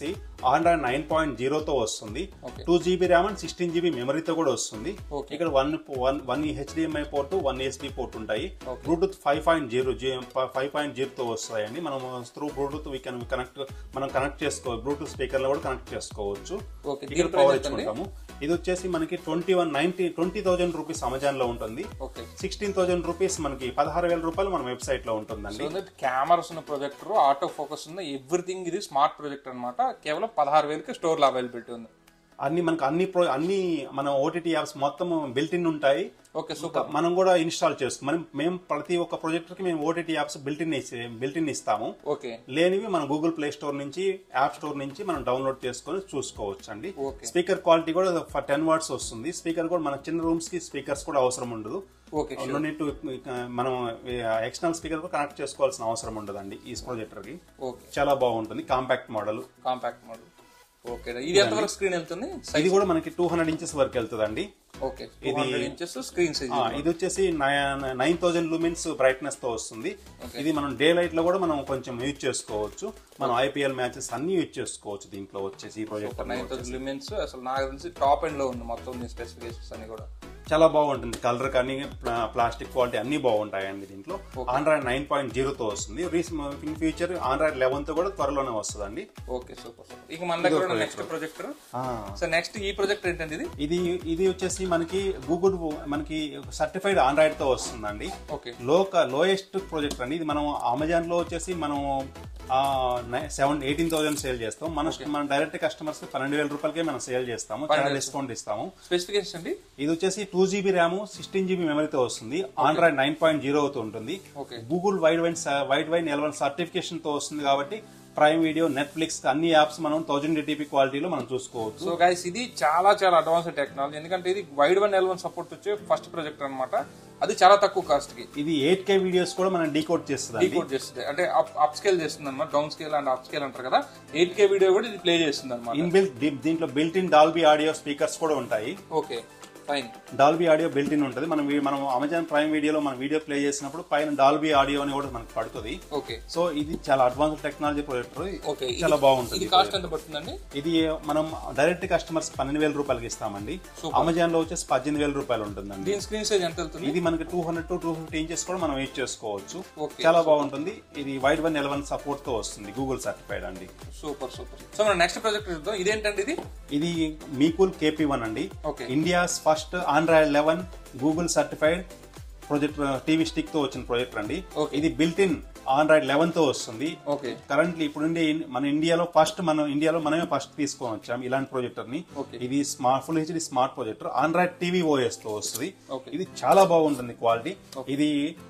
ఆండ్రాయిడ్ నైన్ పాయింట్ జీరోతో వస్తుంది Okay. Two GB RAM and sixteen GB మెమరీతో కూడా వస్తుంది Okay. ఇక్కడ one one one HDMI port one SD port ఉంటాయి Okay. Bluetooth five point zero five point జీరోతో వస్తాయండి మనం through Bluetooth we can connect మనం కనెక్ట్ చేసుకో బ్లూటూత్ స్పీకర్ లో కూడా కనెక్ట్ చేసుకోవచ్చు Okay. ఇక్కడ దీని పవర్ price ఎంత అండి? ఇచ్చుకుంటాము ఇది వచ్చేసి మనకి twenty one ninety twenty thousand rupees Amazon లో ఉంటుంది ఓకే సిక్స్టీన్ థౌసండ్ రూపీస్ మనకి పదహారు వేల రూపాయలు మన వెబ్సైట్ లో ఉంటుందండి సో కెమెరాస్ ఉన్న ప్రొజెక్టర్ ఆటో ఫోకస్ ఉన్న ఎవ్రీథింగ్ ఇది స్మార్ట్ ప్రొజెక్టర్ అన్నమాట కేవలం పదహారు వేలకి స్టోర్ లో అవైలబిలిటీ ఉంది అన్ని మనకి అన్ని ప్రో అన్ని మన ఓటీటీ యాప్స్ మొత్తం బిల్ట్ ఇన్ ఉంటాయి ఓకే సూపర్ మనం కూడా ఇన్స్టాల్ చేస్తాం మనం మేము ప్రతి ఒక్క ప్రొజెక్టర్ కి మేము OTT apps built in built in ఇస్తాము ఓకే లేనివి మనం గూగుల్ ప్లే స్టోర్ నుంచి యాప్ స్టోర్ నుంచి మనం డౌన్లోడ్ చేసుకొని చూసుకోవచ్చు అండి Okay. స్పీకర్ క్వాలిటీ కూడా ఫర్ టెన్ వాట్స్ వస్తుంది స్పీకర్ కూడా మన చిన్న రూమ్స్ కి స్పీకర్స్ కూడా అవసరం ఉండదు okay No need to, uh, మనం ఎక్స్టర్నల్ స్పీకర్ కూడా కనెక్ట్ చేసుకోవాల్సిన అవసరం ఉండదండి ఈ ప్రొజెక్టర్ కి ఓకే చాలా బాగుంటుంది compact model compact model okay ఇది ఎంతవరకు స్క్రీన్ వెళ్తుంది ఇది కూడా మనకి టూ హండ్రెడ్ ఇంచెస్ వరకు వెళ్తుందండి okay two hundred inches screen size ఆ, ఇది వచ్చేసి నైన్ థౌసండ్ లూమిన్స్ బ్రైట్నెస్ తో వస్తుంది ఇది మనం డే లైట్ లో కూడా మనం కొంచెం యూజ్ చేసుకోవచ్చు మనం ఐపీఎల్ మ్యాచెస్ అన్ని యూజ్ చేసుకోవచ్చు దీంట్లో వచ్చేసి ఈ ప్రాజెక్ట్ నైన్ థౌసండ్ లిమిట్స్ అసలు నాకు తెలిసి టాప్ ఎండ్ లో ఉంది మొత్తం మీ స్పెసిఫికేషన్స్ అన్ని కూడా చాలా బాగుంటుంది కలర్ కానీ ప్లాస్టిక్ క్వాలిటీ అన్ని బాగుంటాయండి దీంట్లో ఆండ్రాయిడ్ నైన్ పాయింట్ జీరోతో వస్తుంది recent in future Android eleven తో కూడా త్వరలోనే వస్తుందండి ఓకే సూపర్ సూపర్ ఇక మన దగ్గర నెక్స్ట్ ప్రొజెక్టర్ సో నెక్స్ట్ ఈ ప్రొజెక్టర్ ఏంటండి ఇది ఇది ఇది వచ్చేసి మనకి గూగుల్ మనకి సర్టిఫైడ్ ఆండ్రాయిడ్ తో వస్తుందండి ఓకే లోక లోయెస్ట్ ప్రాజెక్ట్ అండి ఇది మనం అమెజాన్ లో వచ్చేసి మనం సెవెన్ ఎయిటీన్ థౌసండ్ సేల్ చేస్తాం మన మన డైరెక్ట్ కస్టమర్స్ కి పన్నెండు వేల రూపాయలకే మనం సేల్ చేస్తాము చాలా డిస్కౌంట్ ఇస్తాము స్పెసిఫికేషన్ అండి ఇది వచ్చేసి two GB RAM sixteen GB మెమరీతో వస్తుంది ఆండ్రాయిడ్ నైన్ పాయింట్ జీరో తో ఉంటుంది okay Google Widevine Widevine L one certification తో వస్తుంది కాబట్టి ప్రైమ్ వీడియో నెట్ఫ్లిక్స్ అన్ని యాప్స్ మనం థౌజండ్ ఎయిటీపీ క్వాలిటీలో మనం చూసుకోవచ్చు సో గైస్ ఇది చాలా చాలా అడ్వాన్స్ టెక్నాలజీ ఎందుకంటే ఇది wide one L one support వచ్చే ఫస్ట్ ప్రొజెక్టర్ అన్నమాట అది చాలా తక్కువ కాస్ట్ కి ఇది ఎయిట్ కే వీడియోస్ కూడా మనం డీకోడ్ చేస్తుంది డీకోడ్ చేస్తుంది అంటే అప్ స్కేల్ చేస్తుంది అనమాట down scale and up scale అంటారు కదా ఎయిట్ కే వీడియో కూడా ఇది ప్లే చేస్తుంది అనమాట ఇన్బిల్ట్ దీంట్లో built in Dolby audio speakers కూడా ఉంటాయి okay fine Dolby audio built in ఉంటుంది మనం వీ- మనం అమెజాన్ ప్రైమ్ వీడియోలో మనం వీడియో ప్లే చేసినప్పుడు పైన డాల్బీ ఆడియో అని కూడా మనకు పడుతుంది ఓకే సో ఇది చాలా అడ్వాన్స్ టెక్నాలజీ ప్రొజెక్టర్ ఓకే చాలా బాగుంటుంది ఇది కాస్ట్ ఎంత పడుతుందండి ఇది మనం డైరెక్ట్ కస్టమర్స్ పన్నెండు వేల రూపాయలకి ఇస్తామండి అమెజాన్ లో వచ్చేసి పద్దెనిమిది వేల రూపాయలు ఉంటుందండి దీని స్క్రీన్ సైజ్ ఎంత వెళ్తుంది ఇది మనకి two hundred to two fifty inches కూడా మనం యూజ్ చేసుకోవచ్చు Okay. చాలా బాగుంటుంది ఇది వైడ్ వన్ ఎలవన్ సపోర్ట్ తో వస్తుంది గూగుల్ సర్టిఫైడ్ అండి సూపర్ సూపర్ సో మనం నెక్స్ట్ ప్రాజెక్ట్ చూద్దాం ఇదేంటండి ఇది ఇది మీకూల్ కేపీ వన్ అండి okay India's first Android eleven Google certified project TV stick తో వచ్చిన ప్రాజెక్ట్ అండి Okay. ఇది బిల్ట్ ఇన్ ఆండ్రాయిడ్ లెవెన్ తో వస్తుంది ఓకే కరెంట్లీ ఇప్పుడు ఉండే ఇన్- మన ఇండియాలో ఫస్ట్ మనం ఇండియాలో మనమే ఫస్ట్ తీసుకొని వచ్చాం ఇలాంటి ప్రొజెక్టర్ ని Okay. ఇది smart full HD smart projector Android TV OS తో వస్తుంది Okay. ఇది చాలా బాగుంటుంది క్వాలిటీ ఇది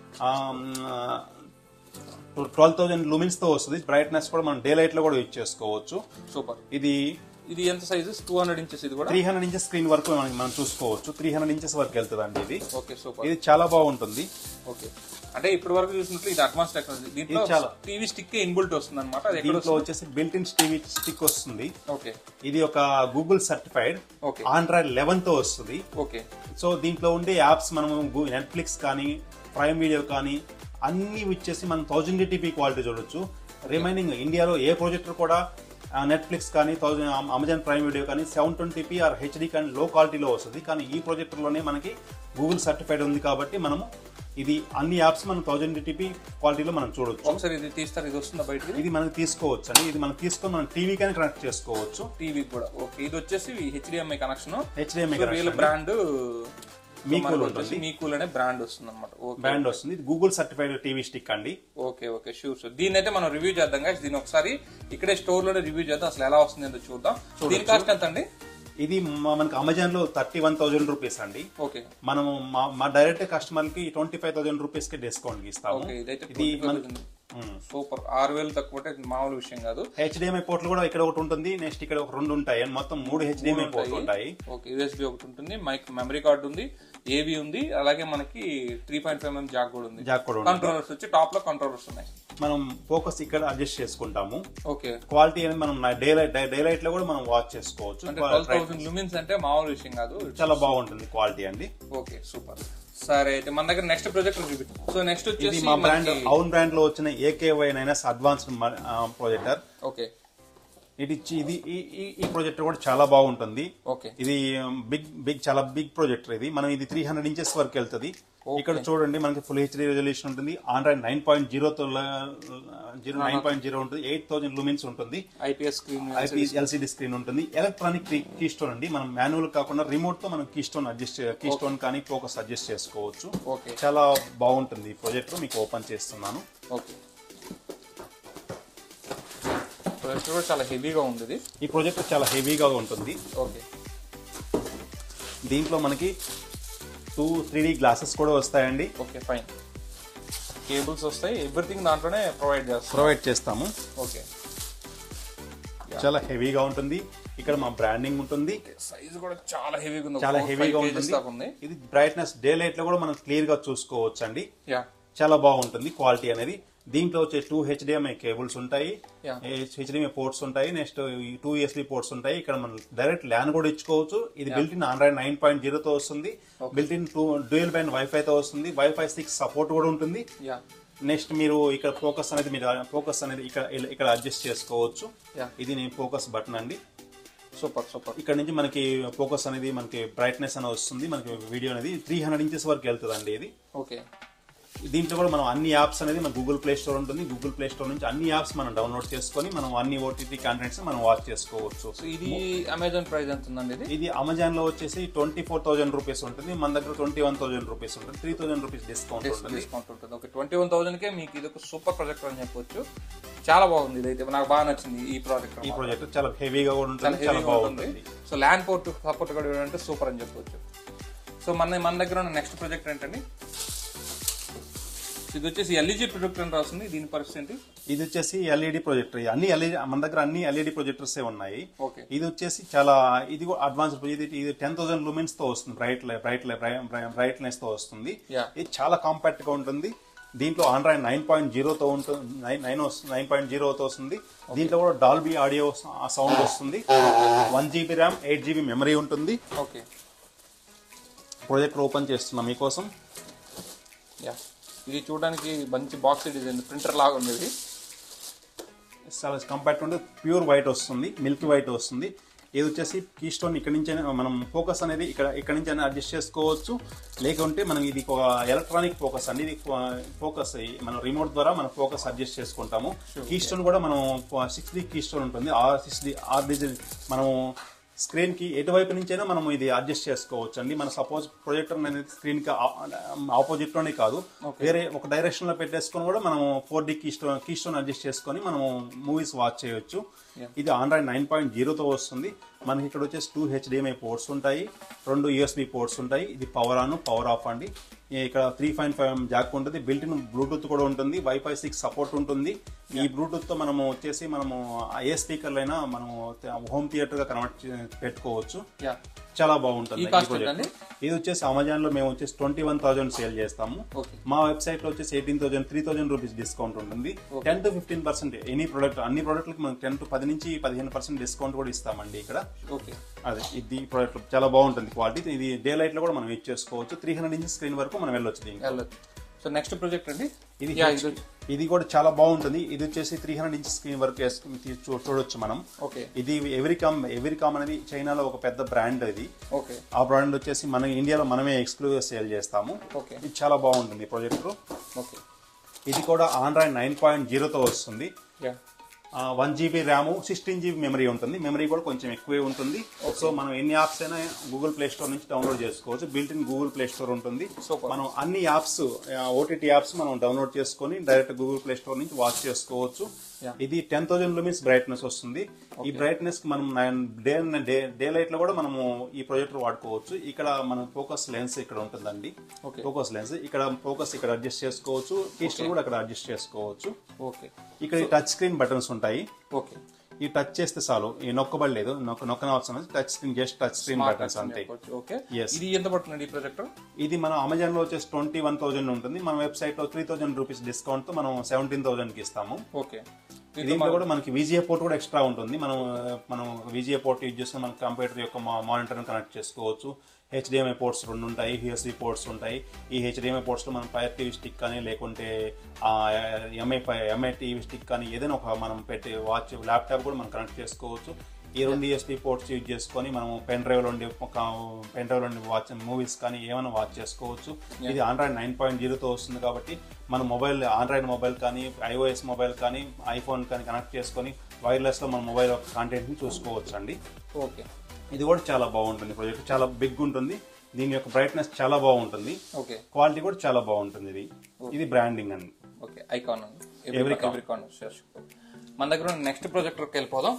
ట్వెల్వ్ థౌసండ్ లూమిన్స్ తో వస్తుంది బ్రైట్నెస్ కూడా మనం డే లైట్ లో కూడా యూజ్ చేసుకోవచ్చు సూపర్ ఇది ఇది ఎంత సైజ్ టూ హండ్రెడ్ ఇంచెస్ ఇది కూడా త్రీ హండ్రెడ్ ఇంచెస్ స్క్రీన్ వరకు మనం మనం చూసుకోవచ్చు త్రీ హండ్రెడ్ ఇంచెస్ వరకు వెళ్తుంది అండి ఇది ఓకే సూపర్ ఇది చాలా బాగుంటుంది ఓకే అంటే ఇప్పటి వరకు చూసినట్లు ఇది అడ్వాన్స్ టెక్నాలజీ దీంట్లో ఇది చాలా. టీవీ స్టిక్ ఇన్బుల్ట్ వస్తుంది అనమాట అది ఎక్కడ దీంట్లో వచ్చేసి బిల్ట్ ఇన్ టీవీ స్టిక్ వస్తుంది ఓకే ఇది ఒక Google certified okay Android eleven తో వస్తుంది ఓకే సో దీంట్లో ఉండే యాప్స్ మనము నెట్ఫ్లిక్స్ కానీ ప్రైమ్ వీడియో కానీ అన్ని ఇచ్చేసి మనం థౌజండ్ ఎయిటీపీ క్వాలిటీ చూడొచ్చు రిమైనింగ్ ఇండియాలో ఏ ప్రొజెక్టర్ కూడా నెట్ఫ్లిక్స్ కానీ థౌజండ్ అమెజాన్ ప్రైమ్ వీడియో కానీ సెవెన్ ట్వంటీపీ ఆర్ హెచ్డి కానీ లో క్వాలిటీలో వస్తుంది కానీ ఈ ప్రొజెక్టర్లోనే మనకి గూగుల్ సర్టిఫైడ్ ఉంది కాబట్టి మనము ఇది అన్ని యాప్స్ మనం థౌజండ్ ఎయిటీపీ క్వాలిటీలో మనం చూడొచ్చు ఒకసారి ఇది తీస్తారు ఇది వస్తుందా బయటికి ఇది మనం తీసుకోవచ్చు అండి ఇది మనం తీసుకొని మనం టీవీ కానీ కనెక్ట్ చేసుకోవచ్చు టీవీ కూడా ఓకే ఇది వచ్చేసి హెచ్డిఎంఐ కనెక్షన్ హెచ్డిఎంఐ వీళ్ళ బ్రాండ్ మీకూల్ వచ్చేసి మీకూల్ అనే బ్రాండ్ వస్తుంది అనమాట ఓకే బ్రాండ్ వస్తుంది ఇది గూగుల్ సర్టిఫైడ్ టీవీ స్టిక్ అండి ఓకే ఓకే షూర్ షూర్ దీని అయితే మనం రివ్యూ చేద్దాం guys. దీని ఒకసారి ఇక్కడే స్టోర్ లోనే రివ్యూ చేద్దాం అసలు ఎలా వస్తుంది ఏంటో చూద్దాం దీని కాస్ట్ ఎంత అండి ఇది మా- మనకి అమెజాన్ లో థర్టీ వన్ థౌసండ్ రూపీస్ అండి ఓకే మనము మా- మా డైరెక్ట్ కస్టమర్ కి ట్వంటీ ఫైవ్ థౌసండ్ రూపీస్ కి డిస్కౌంట్ ఇస్తాము ఓకే ఇదైతే ఇది మన సూపర్ ఆరు వేలు తక్కువ అంటే మామూలు విషయం కాదు హెచ్డిఎంఐ పోర్ట్లు కూడా ఇక్కడ ఒకటి ఉంటుంది నెక్స్ట్ ఇక్కడ ఒక రెండు ఉంటాయి అండ్ మొత్తం మూడు హెచ్డిఎంఐ పోర్ట్లు ఉంటాయి ఓకే యూఎస్బి ఒకటి ఉంటుంది మైక్ మెమరీ కార్డు ఉంది ఏవి ఉంది అలాగే మనకి three point five MM jack కూడా ఉంది జాక్ కూడా ఉంటుంది కంట్రోలర్స్ వచ్చి టాప్ లో కంట్రోలర్స్ ఉన్నాయి మనం ఫోకస్ ఇక్కడ అడ్జస్ట్ చేసుకుంటాము ఓకే క్వాలిటీ అనేది మనం డే లైట్ డే లైట్ లో కూడా మనం వాచ్ చేసుకోవచ్చు అంటే ట్వెల్వ్ థౌసండ్ లూమిన్స్ అంటే మామూలు విషయం కాదు చాలా బాగుంటుంది క్వాలిటీ అండి ఓకే సూపర్ సరే అయితే మన దగ్గర నెక్స్ట్ ప్రాజెక్ట్ చూపి సో నెక్స్ట్ ఇది వచ్చేసి మా బ్రాండ్ మనకి- అవున్ బ్రాండ్ లో వచ్చిన AK Y nine s advanced projector okay ఇది చి- ఇది ఈ- ఈ- ఈ ప్రొజెక్టర్ కూడా చాలా బాగుంటుంది ఓకే ఇది బిగ్ బిగ్ చాలా బిగ్ ప్రొజెక్టర్ ఇది మనం ఇది త్రీ హండ్రెడ్ ఇంచెస్ వరకు వెళ్తుంది ఇక్కడ చూడండి మనకి ఫుల్ హెచ్డీ రెజల్యూషన్ ఉంటుంది ఆండ్రాయిడ్ నైన్ పాయింట్ జీరోతో జీరో నైన్ పాయింట్ జీరో ఉంటుంది ఎయిట్ థౌసండ్ లూమిన్స్ ఉంటుంది ఐపీఎస్ స్క్రీన్ ఎల్సిడి స్క్రీన్ ఉంటుంది ఎలక్ట్రానిక్ కీ స్టోన్ అండి మనం మాన్యువల్ కాకుండా రిమోట్ తో మనం keystone adjust keystone కానీ ఫోకస్ అడ్జస్ట్ చేసుకోవచ్చు ఓకే చాలా బాగుంటుంది ఈ ప్రాజెక్ట్ మీకు ఓపెన్ చేస్తున్నాను ఓకే ప్రొజెక్టర్ కూడా చాలా హెవీగా ఉంది ఇది ఈ ప్రాజెక్ట్ చాలా హెవీగా ఉంటుంది ఓకే దీంట్లో మనకి టూ త్రీ గ్లాసెస్ కూడా వస్తాయండి ఓకే ఫైన్ కేబుల్స్ వస్తాయి ఎవ్రీథింగ్ దాంట్లోనే ప్రొవైడ్ చేస్తాం ప్రొవైడ్ చేస్తాము ఓకే చాలా హెవీగా ఉంటుంది ఇక్కడ మా బ్రాండింగ్ ఉంటుంది సైజ్ కూడా చాలా హెవీగా ఉంది చాలా ఒక హెవీగా five kgs ఉంటుంది దాకా ఉంది ఇది బ్రైట్నెస్ డే లైట్ లో కూడా మనం క్లియర్ గా చూసుకోవచ్చు అండి యా చాలా బాగుంటుంది క్వాలిటీ అనేది దీంట్లో వచ్చే టూ హెచ్డిఎంఐ కేబుల్స్ ఉంటాయి Yeah. హెచ్డిఎంఐ పోర్ట్స్ ఉంటాయి నెక్స్ట్ టూ యూఎస్బి పోర్ట్స్ ఉంటాయి ఇక్కడ మనం డైరెక్ట్ ల్యాన్ కూడా ఇచ్చుకోవచ్చు ఇది built in Android nine point జీరోతో వస్తుంది built in two dual band WiFi తో వస్తుంది వైఫై సిక్స్ సపోర్ట్ కూడా ఉంటుంది యా నెక్స్ట్ మీరు ఇక్కడ ఫోకస్ అనేది మీరు ఫోకస్ అనేది ఇక్కడ ఇక్కడ అడ్జస్ట్ చేసుకోవచ్చు Yeah. ఇది నేను ఫోకస్ బటన్ అండి సూపర్ సూపర్ ఇక్కడ నుంచి మనకి ఫోకస్ అనేది మనకి బ్రైట్నెస్ అనేది వస్తుంది మనకి వీడియో అనేది త్రీ హండ్రెడ్ ఇంచెస్ వరకు వెళ్తుంది అండి ఇది ఓకే దీంట్లో కూడా మనం అన్ని యాప్స్ అనేది మన గూగుల్ ప్లే స్టోర్ ఉంటుంది గూగుల్ ప్లే స్టోర్ నుంచి అన్ని యాప్స్ మనం డౌన్లోడ్ చేసుకొని మనం అన్ని ఓటీటీ కంటెంట్స్ మనం వాచ్ చేసుకోవచ్చు సో ఇది అమెజాన్ ప్రైస్ ఎంత ఉందండి ఇది ఇది అమెజాన్ లో వచ్చేసి ట్వంటీ ఫోర్ థౌసండ్ రూపీస్ ఉంటుంది మన దగ్గర ట్వంటీ వన్ థౌసండ్ రూపీస్ ఉంటుంది త్రీ థౌసండ్ రూపీస్ డిస్కౌంట్ ఉంటుంది డిస్కౌంట్ ఉంటుంది ఓకే ట్వంటీ వన్ థౌసండ్ కే మీకు ఇది ఒక సూపర్ ప్రాజెక్ట్ అని చెప్పొచ్చు చాలా బాగుంది ఇదైతే నాకు బాగా నచ్చింది ఈ ప్రాజెక్ట్ ఈ ప్రాజెక్ట్ చాలా హెవీగా కూడా చాలా ఉంటుంది చాలా హెవీగా ఉంటుంది బాగుంటుంది సో ల్యాండ్ పోర్ట్ సపోర్ట్ కూడా అంటే సూపర్ అని చెప్పొచ్చు సో మన మన దగ్గర ఉన్న నెక్స్ట్ ప్రాజెక్ట్ ఏంటండి ఇది వచ్చేసి ఎల్ఈజీ ప్రొజెక్ట్ అని రాస్తుంది దీని పరిస్థితి ఏంటి ఇది వచ్చేసి ఎల్ఈడి ప్రొజెక్టర్ అన్ని ఎల్ఈడి మన దగ్గర అన్ని ఎల్ఈడి ప్రొజెక్టర్స్ ఉన్నాయి ఓకే ఇది వచ్చేసి చాలా ఇది అడ్వాన్స్ ఇది ఇది టెన్ థౌసండ్ లూమెన్స్ తో వస్తుంది బ్రైట్ బ్రైట్ బ్రైట్నెస్ తో వస్తుంది Yeah. ఇది చాలా కాంపాక్ట్ గా ఉంటుంది దీంట్లో ఆండ్రాయిడ్ నైన్ పాయింట్ జీరోతో ఉంటుంది నైన్ నైన్ నైన్ పాయింట్ జీరోతో వస్తుంది దీంట్లో కూడా డాల్బీ ఆడియో సౌండ్ వస్తుంది one GB RAM eight GB memory ఉంటుంది ఓకే ప్రొజెక్టర్ ఓపెన్ చేస్తున్నాం మీకోసం యా ఇది చూడడానికి మంచి బాక్స్ డిజైన్ ప్రింటర్ లాగా ఉంది ఇది చాలా కాంపాక్ట్ ఉంటే ప్యూర్ వైట్ వస్తుంది మిల్క్ వైట్ వస్తుంది ఇది వచ్చేసి కీ స్టోన్ ఇక్కడ నుంచి మనం ఫోకస్ అనేది ఇక్కడ ఇక్కడ నుంచి అడ్జస్ట్ చేసుకోవచ్చు లేకుంటే మనం ఇది ఒక ఎలక్ట్రానిక్ ఫోకస్ అండి ఇది ఫోకస్ మనం రిమోట్ ద్వారా మనం ఫోకస్ అడ్జస్ట్ చేసుకుంటాము కీ స్టోన్ కూడా మనం సిక్స్ డి కీ స్టోన్ ఉంటుంది ఆ సిక్స్ డి ఆ డిజైన్ మనం స్క్రీన్ కి ఎటువైపు నుంచైనా మనం ఇది అడ్జస్ట్ చేసుకోవచ్చు అండి మన సపోజ్ ప్రొజెక్టర్ అనేది స్క్రీన్ కి ఆపోజిట్ లోనే కాదు వేరే ఒక డైరెక్షన్ లో పెట్టేసుకొని కూడా మనం four D keystone keystone adjust చేసుకొని మనం మూవీస్ వాచ్ చేయొచ్చు ఇది ఆండ్రాయిడ్ నైన్ పాయింట్ జీరోతో వస్తుంది మనకి ఇక్కడ వచ్చేసి టూ హెచ్డిఎంఐ పోర్ట్స్ ఉంటాయి రెండు యూఎస్బి పోర్ట్స్ ఉంటాయి ఇది పవర్ ఆన్ పవర్ ఆఫ్ అండి ఇక్కడ త్రీ పాయింట్ ఫైవ్ జాక్ ఉంటుంది బిల్ట్ ఇన్ బ్లూటూత్ కూడా ఉంటుంది వైఫై సిక్స్ సపోర్ట్ ఉంటుంది ఈ బ్లూటూత్ తో మనము వచ్చేసి మనము ఏ స్పీకర్లైనా మనము హోమ్ థియేటర్ గా కన్వర్ట్ పెట్టుకోవచ్చు యా చాలా బాగుంటుంది ఈ ఈ కాస్ట్ project. ఎంతండి? ఇది వచ్చేసి అమెజాన్ లో మేము వచ్చేసి ట్వంటీ వన్ థౌసండ్ సేల్ చేస్తాము ఓకే మా వెబ్సైట్ లో వచ్చేసి eighteen thousand three thousand rupees discount ఉంటుంది ten to fifteen percent any product అన్ని ప్రొడక్ట్లకి మనం టెన్ టు పది నుంచి పదిహేను పర్సెంట్ డిస్కౌంట్ కూడా ఇస్తామండి ఇక్కడ ఓకే అదే ఇది ప్రోడక్ట్ చాలా బాగుంటుంది క్వాలిటీ ఇది డే లైట్ లో కూడా మనం యూజ్ చేసుకోవచ్చు త్రీ హండ్రెడ్ ఇంచ్ స్క్రీన్ వరకు మనం వెళ్ళొచ్చు దీనికి వెళ్ళదు సో నెక్స్ట్ ప్రాజెక్ట్ అండి ఇది యా H- ఇది వచ్చి- ఇది కూడా చాలా బాగుంటుంది ఇది వచ్చేసి త్రీ హండ్రెడ్ ఇంచ్ స్క్రీన్ వరకు వేసుకుని తీ- చూ- చూడొచ్చు మనం ఓకే ఇది ఎవరికామ్ ఎవరికామ్ అనేది చైనాలో ఒక పెద్ద బ్రాండ్ ఇది ఓకే ఆ బ్రాండ్ వచ్చేసి మన ఇండియాలో మనమే ఎక్స్క్లూజివ్ సేల్ చేస్తాము ఓకే ఇది చాలా బాగుంటుంది ప్రొజెక్టర్ ఓకే ఇది కూడా ఆండ్రాయిడ్ నైన్ పాయింట్ జీరోతో వస్తుంది yeah one GB RAM sixteen GB memory ఉంటుంది మెమరీ కూడా కొంచెం ఎక్కువే ఉంటుంది సో మనం ఎన్ని యాప్స్ అయినా గూగుల్ ప్లే స్టోర్ నుంచి డౌన్లోడ్ చేసుకోవచ్చు built in Google Play Store ఉంటుంది Super. మనం అన్ని యాప్స్ ఓటీటీ యాప్స్ మనం డౌన్లోడ్ చేసుకొని డైరెక్ట్ గూగుల్ ప్లే స్టోర్ నుంచి వాచ్ చేసుకోవచ్చు Yeah. ఇది టెన్ థౌసండ్ లూమిన్స్ బ్రైట్నెస్ వస్తుంది ఈ బ్రైట్నెస్ మనం డే డే డే లైట్ లో కూడా మనము ఈ ప్రొజెక్టర్ వాడుకోవచ్చు ఇక్కడ మన ఫోకస్ లెన్స్ ఇక్కడ ఉంటుందండి Okay. ఫోకస్ లెన్స్ ఇక్కడ ఫోకస్ ఇక్కడ అడ్జస్ట్ చేసుకోవచ్చు కీస్టర్ కూడా అక్కడ అడ్జస్ట్ చేసుకోవచ్చు ఓకే ఇక్కడ టచ్ స్క్రీన్ బటన్స్ ఉంటాయి ఓకే ఈ టచ్ చేస్తే చాలు ఈ నొక్కబడలేదు నొక్క నొక్కనవసరం లేదు. Touch screen just touch screen buttons అంతే ఓకే Yes. ఇది ఎంత పడుతుందండి ఈ ప్రొజెక్టర్ ఇది మన అమెజాన్ లో వచ్చేసి ట్వంటీ వన్ థౌసండ్ ఉంటుంది మన వెబ్సైట్ లో త్రీ థౌసండ్ రూపీస్ డిస్కౌంట్ తో మనం సెవెంటీన్ థౌసండ్ కి ఇస్తాము ఓకే దీంట్లో కూడా మనకి విజిఏ పోర్ట్ కూడా ఎక్స్ట్రా ఉంటుంది మనం మనం విజిఏ పోర్ట్ యూజ్ చేసుకుని మన కంప్యూటర్ యొక్క మానిటర్ కనెక్ట్ చేసుకోవచ్చు హెచ్డిఎంఐ పోర్ట్స్ రెండు ఉంటాయి యూఎస్బి పోర్ట్స్ ఉంటాయి ఈ హెచ్డిఎంఐ పోర్ట్స్లో మనం ఫైర్ టీవీ స్టిక్ కానీ లేకుంటే ఎంఐ ఎంఐ టీవీ స్టిక్ కానీ ఏదైనా ఒక మనం పెట్టి వాచ్ ల్యాప్టాప్ కూడా మనం కనెక్ట్ చేసుకోవచ్చు ఈ రెండు యూఎస్బి పోర్ట్స్ యూజ్ చేసుకొని మనం పెన్ డ్రైవ్ నుండి పెన్ డ్రైవ్ నుండి వాచ్ మూవీస్ కానీ ఏమైనా వాచ్ చేసుకోవచ్చు ఇది ఆండ్రాయిడ్ నైన్ పాయింట్ జీరోతో వస్తుంది కాబట్టి మన మొబైల్ ఆండ్రాయిడ్ మొబైల్ కానీ ఐఓఎస్ మొబైల్ కానీ ఐఫోన్ కానీ కనెక్ట్ చేసుకొని వైర్లెస్లో మన మొబైల్ కాంటెంట్ని చూసుకోవచ్చు అండి ఓకే ఇది కూడా చాలా బాగుంటుంది ప్రాజెక్ట్ చాలా బిగ్ ఉంటుంది దీని యొక్క బ్రైట్నెస్ చాలా బాగుంటుంది ఓకే క్వాలిటీ కూడా చాలా బాగుంటుంది ఇది ఇది బ్రాండింగ్ అండి ఓకే ఐకాన్ ఉంది Everycon. ఎవ్రీకాన్ మన దగ్గర నెక్స్ట్ ప్రాజెక్టర్కి వెళ్ళిపోదాం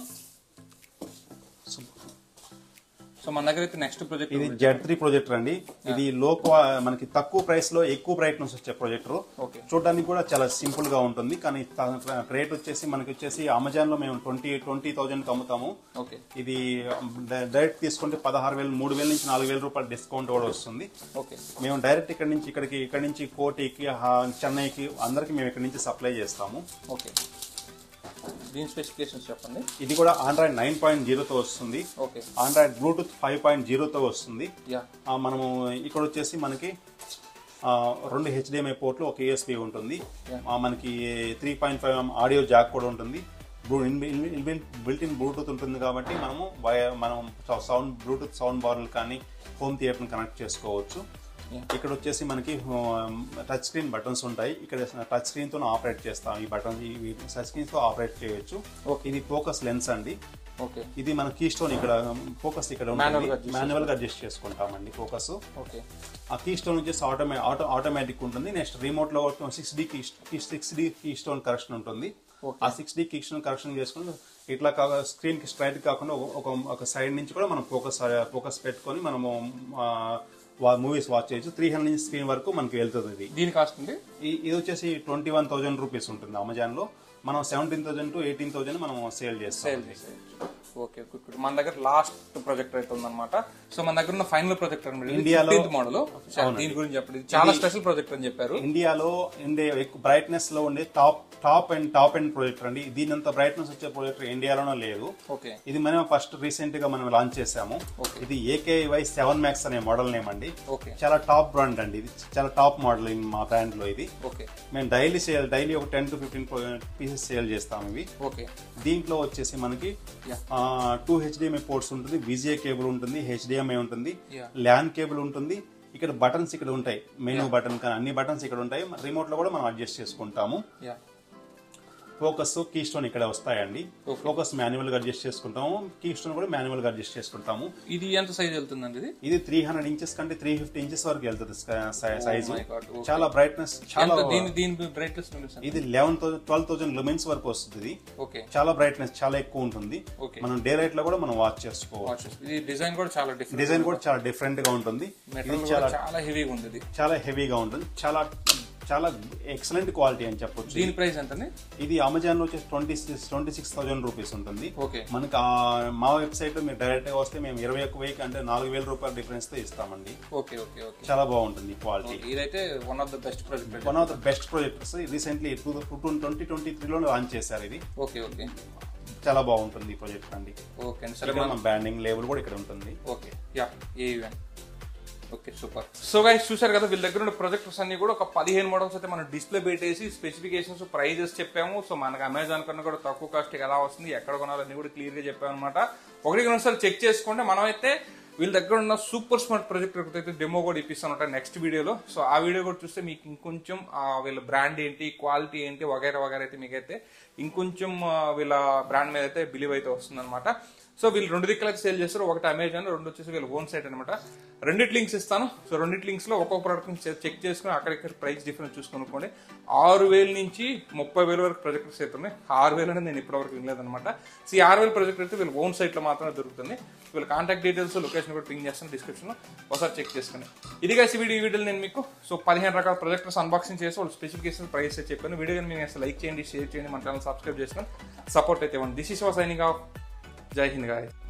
సో మన దగ్గర అయితే నెక్స్ట్ ప్రాజెక్ట్ ఇది జెడ్ త్రీ ప్రొజెక్టర్ అండి ఇది లో క్వా- మనకి తక్కువ ప్రైస్ లో ఎక్కువ బ్రైట్నెస్ వచ్చే ప్రొజెక్టర్ ఓకే చూడడానికి కూడా చాలా సింపుల్ గా ఉంటుంది కానీ రేట్ వచ్చేసి మనకి వచ్చేసి అమెజాన్ లో మేము ట్వంటీ ట్వంటీ థౌజండ్ అమ్ముతాము ఓకే ఇది డైరెక్ట్ తీసుకుంటే పదహారు వేలు మూడు వేల నుంచి నాలుగు వేల రూపాయల డిస్కౌంట్ కూడా వస్తుంది ఓకే మేము డైరెక్ట్ ఇక్కడ నుంచి ఇక్కడికి ఇక్కడ నుంచి కోటికి హా- చెన్నైకి అందరికి మేము ఇక్కడ నుంచి సప్లై చేస్తాము ఓకే దీని స్పెసిఫికేషన్స్ చెప్పండి ఇది కూడా ఆండ్రాయిడ్ నైన్ పాయింట్ జీరోతో వస్తుంది okay Android Bluetooth five point జీరోతో వస్తుంది యా ఆ, మనము ఇక్కడ వచ్చేసి మనకి ఆ, రెండు హెచ్డిఎంఐ పోర్ట్లు ఒక యూఎస్బి ఉంటుంది ఆ, మనకి three point five audio jack కూడా ఉంటుంది బిల్ట్ ఇన్ బ్లూటూత్ ఉంటుంది కాబట్టి మనము వయ- మనం సౌండ్ బ్లూటూత్ సౌండ్ బార్లు కానీ హోమ్ థియేటర్ని కనెక్ట్ చేసుకోవచ్చు ఇక్కడ వచ్చేసి మనకి టచ్ స్క్రీన్ బటన్స్ ఉంటాయి ఇక్కడ టచ్ స్క్రీన్ తో ఆపరేట్ చేస్తాం ఈ బటన్ ఈ టచ్ స్క్రీన్ తో ఆపరేట్ చేయొచ్చు ఇది ఫోకస్ లెన్స్ అండి ఓకే ఇది మన కీ స్టోన్ ఇక్కడ ఫోకస్ ఇక్కడ Manual గా adjust మాన్యువల్ గా అడ్జస్ట్ చేసుకుంటామండి ఫోకస్ ఓకే ఆ కీ స్టోన్ వచ్చేసి ఆటోమే ఆటో ఆటోమేటిక్ ఉంటుంది నెక్స్ట్ రిమోట్ లో six D key six D keystone correction ఉంటుంది ఆ six D keystone correction చేసుకుని ఇట్లా స్క్రీన్ కి స్ట్రైట్ కాకుండా ఒక- ఒక ఒక సైడ్ నుంచి కూడా మనం ఫోకస్ ఫోకస్ పెట్టుకొని మనము మూవీస్ వాచ్ చేయొచ్చు త్రీ హండ్రెడ్ నుంచి స్క్రీన్ వరకు మనకి వెళ్తుంది ఇది దీని కాస్ట్ ఉంది ఈ- ఇది వచ్చేసి ట్వంటీ వన్ థౌసండ్ రూపీస్ ఉంటుంది అమెజాన్ లో మనం seventeen thousand to eighteen thousand మనం సేల్ చేస్తాం సేల్ చేసేయచ్చు ఓకే గుడ్ గుడ్ మన దగ్గర లాస్ట్ ప్రొజెక్టర్ అయితే ఉందన్నమాట సో మన దగ్గర ఉన్న ఫైనల్ ప్రొజెక్టర్ ఇండియాలో- మోడల్ దీని గురించి చెప్పండి ఇది చాలా స్పెషల్ ప్రొజెక్టర్ అని చెప్పారు ఇండియాలో ఉండే బ్రైట్నెస్ లో ఉండే top top and top and projector అండి దీనంత బ్రైట్నెస్ వచ్చే ప్రొజెక్టర్ ఇండియాలోనే లేదు ఓకే ఇది మనం ఫస్ట్ రీసెంట్ గా మనం లాంచ్ చేసాము ఇది ఏకేవై సెవెన్ మ్యాక్స్ అనే మోడల్ నేమ్ అండి ఓకే చాలా టాప్ బ్రాండ్ అండి ఇది చాలా టాప్ మోడల్ మా బ్రాండ్ లో ఇది ఓకే మేము డైలీ సేల్ డైలీ ఒక ten to fifteen pieces sale చేస్తాము ఇవి ఓకే దీంట్లో వచ్చేసి మనకి Yeah. టూ హెచ్డిఎంఐ పోర్ట్స్ ఉంటుంది విజిఏ కేబుల్ ఉంటుంది హెచ్డిఎంఐ ఉంటుంది Yeah. ల్యాన్ కేబుల్ ఉంటుంది ఇక్కడ బటన్స్ ఇక్కడ ఉంటాయి మెనూ బటన్ కానీ అన్ని బటన్స్ ఇక్కడ ఉంటాయి రిమోట్ లో కూడా మనం అడ్జస్ట్ చేసుకుంటాము యా ఫోకస్ కీ స్టోన్ ఇక్కడ వస్తాయండి Okay. ఫోకస్ మాన్యువల్ గా అడ్జస్ట్ చేసుకుంటాము కీ స్టోన్ కూడా మాన్యువల్ గా అడ్జస్ట్ చేసుకుంటాము ఇది ఎంత సైజ్ వెళ్తుందండి ఇది ఇది త్రీ హండ్రెడ్ ఇంచెస్ కంటే త్రీ ఫిఫ్టీ ఇంచెస్ వరకు వెళ్తుంది సైజ్ my God, okay. చాలా బ్రైట్నెస్ చాలా ఎంత దీని దీని బ్రైట్నెస్ ఇది లెవెన్ ట్వెల్వ్ థౌసండ్ లుమెన్స్ వరకు వస్తుంది ఇది ఓకే చాలా బ్రైట్నెస్ చాలా ఎక్కువ ఉంటుంది Okay. మనం డే లైట్ లో కూడా మనం వాచ్ చేసుకోవచ్చు వాచెస్ ఇది డిజైన్ కూడా చాలా డిఫరెంట్ డిజైన్ కూడా చాలా డిఫరెంట్ గా ఉంటుంది ఇది మెటీరియల్ చాలా చాలా హెవీగా ఉంది ఇది చాలా హెవీగా ఉంటుంది చాలా చాలా ఎక్సలెంట్ క్వాలిటీ అని చెప్పొచ్చు దీని ప్రైస్ ఎంతండి ఇది అమెజాన్ లో వచ్చేసి twenty twenty six thousand rupees ఉంటుంది ఓకే మనకి ఆ- మా వెబ్సైట్ లో మీరు డైరెక్ట్ గా వస్తే మేము ఇరవై ఒక్క వెయ్యి అంటే నాలుగు వేల రూపాయల డిఫరెన్స్ తో ఇస్తామండి ఓకే ఓకే ఓకే చాలా బాగుంటుంది క్వాలిటీ ఇదైతే one of the best project one of the best projects recently two twenty twenty త్రీలో లాంచ్ చేశారు ఇది ఓకే ఓకే చాలా బాగుంటుంది ఈ ప్రాజెక్ట్ అండి ఓకే అండి సరే ఇక్కడ మన బ్యాండింగ్ లేబుల్ కూడా ఇక్కడ ఉంటుంది ఓకే యా ఏ event okay super so guys చూసారు కదా వీళ్ళ దగ్గర ఉన్న ప్రొజెక్టర్స్ అన్ని కూడా ఒక పదిహేను మోడల్స్ అయితే మనం డిస్ప్లే పెట్టేసి స్పెసిఫికేషన్స్ ప్రైజెస్ చెప్పాము సో మనకి అమెజాన్ కన్నా కూడా తక్కువ కాస్ట్ ఎలా వస్తుంది ఎక్కడ కొనాలని కూడా క్లియర్ గా చెప్పాము అనమాట ఒకటికి రెండుసార్లు చెక్ చేసుకుంటే మనం అయితే వీళ్ళ దగ్గర ఉన్న సూపర్ స్మార్ట్ ప్రొజెక్టర్ అయితే డెమో కూడా ఇప్పిస్తాను నెక్స్ట్ వీడియోలో సో ఆ వీడియో కూడా చూస్తే మీకు ఇంకొంచెం ఆ, వీళ్ళ బ్రాండ్ ఏంటి క్వాలిటీ ఏంటి వగైరా వగైరా అయితే మీకైతే ఇంకొంచెం ఆ, వీళ్ళ బ్రాండ్ మీద అయితే బిలీవ్ అయితే వస్తుంది సో వీళ్ళు రెండు దిక్కులు అయితే సేల్ చేస్తారు ఒకటి అమెజాన్ రెండు వచ్చేసి వీళ్ళ ఓన్ సైట్ అనమాట రెండిట్ లింక్స్ ఇస్తాను సో రెండిట్ లింక్స్ లో ఒక్కొక్క ప్రోడక్ట్ చెక్ చేసుకుని అక్కడిక్కడ ప్రైస్ డిఫరెన్స్ చూసుకొనుకోండి ఆరు వేల నుంచి ముప్పై వేల వరకు ప్రొజెక్టర్స్ అయితే ఉన్నాయి ఆరు వేలు అనేది నేను ఇప్పటివరకు వినలేదన్నమాట సో ఈ ఆరు వేల ప్రొజెక్టర్ అయితే వీళ్ళ ఓన్ సైట్ లో మాత్రమే దొరుకుతుంది వీళ్ళ కాంటాక్ట్ డీటెయిల్స్ లొకేషన్ కూడా పింగ్ చేస్తాను డిస్క్రిప్షన్ లో ఒకసారి చెక్ చేసుకుని ఇది కలిసి వీడియో ఈ వీడియోలో నేను మీకు సో పదిహేను రకాల ప్రొజెక్టర్స్ అన్బాక్సింగ్ చేసి వాళ్ళు స్పెసిఫికేషన్ ప్రైస్ చెప్పాను వీడియో కానీ మీరు లైక్ చేయండి షేర్ చేయండి మన ఛానల్ సబ్స్క్రైబ్ చేసుకొని సపోర్ట్ అయితే ఇవ్వండి this is was signing off జై హింద్ గాయస్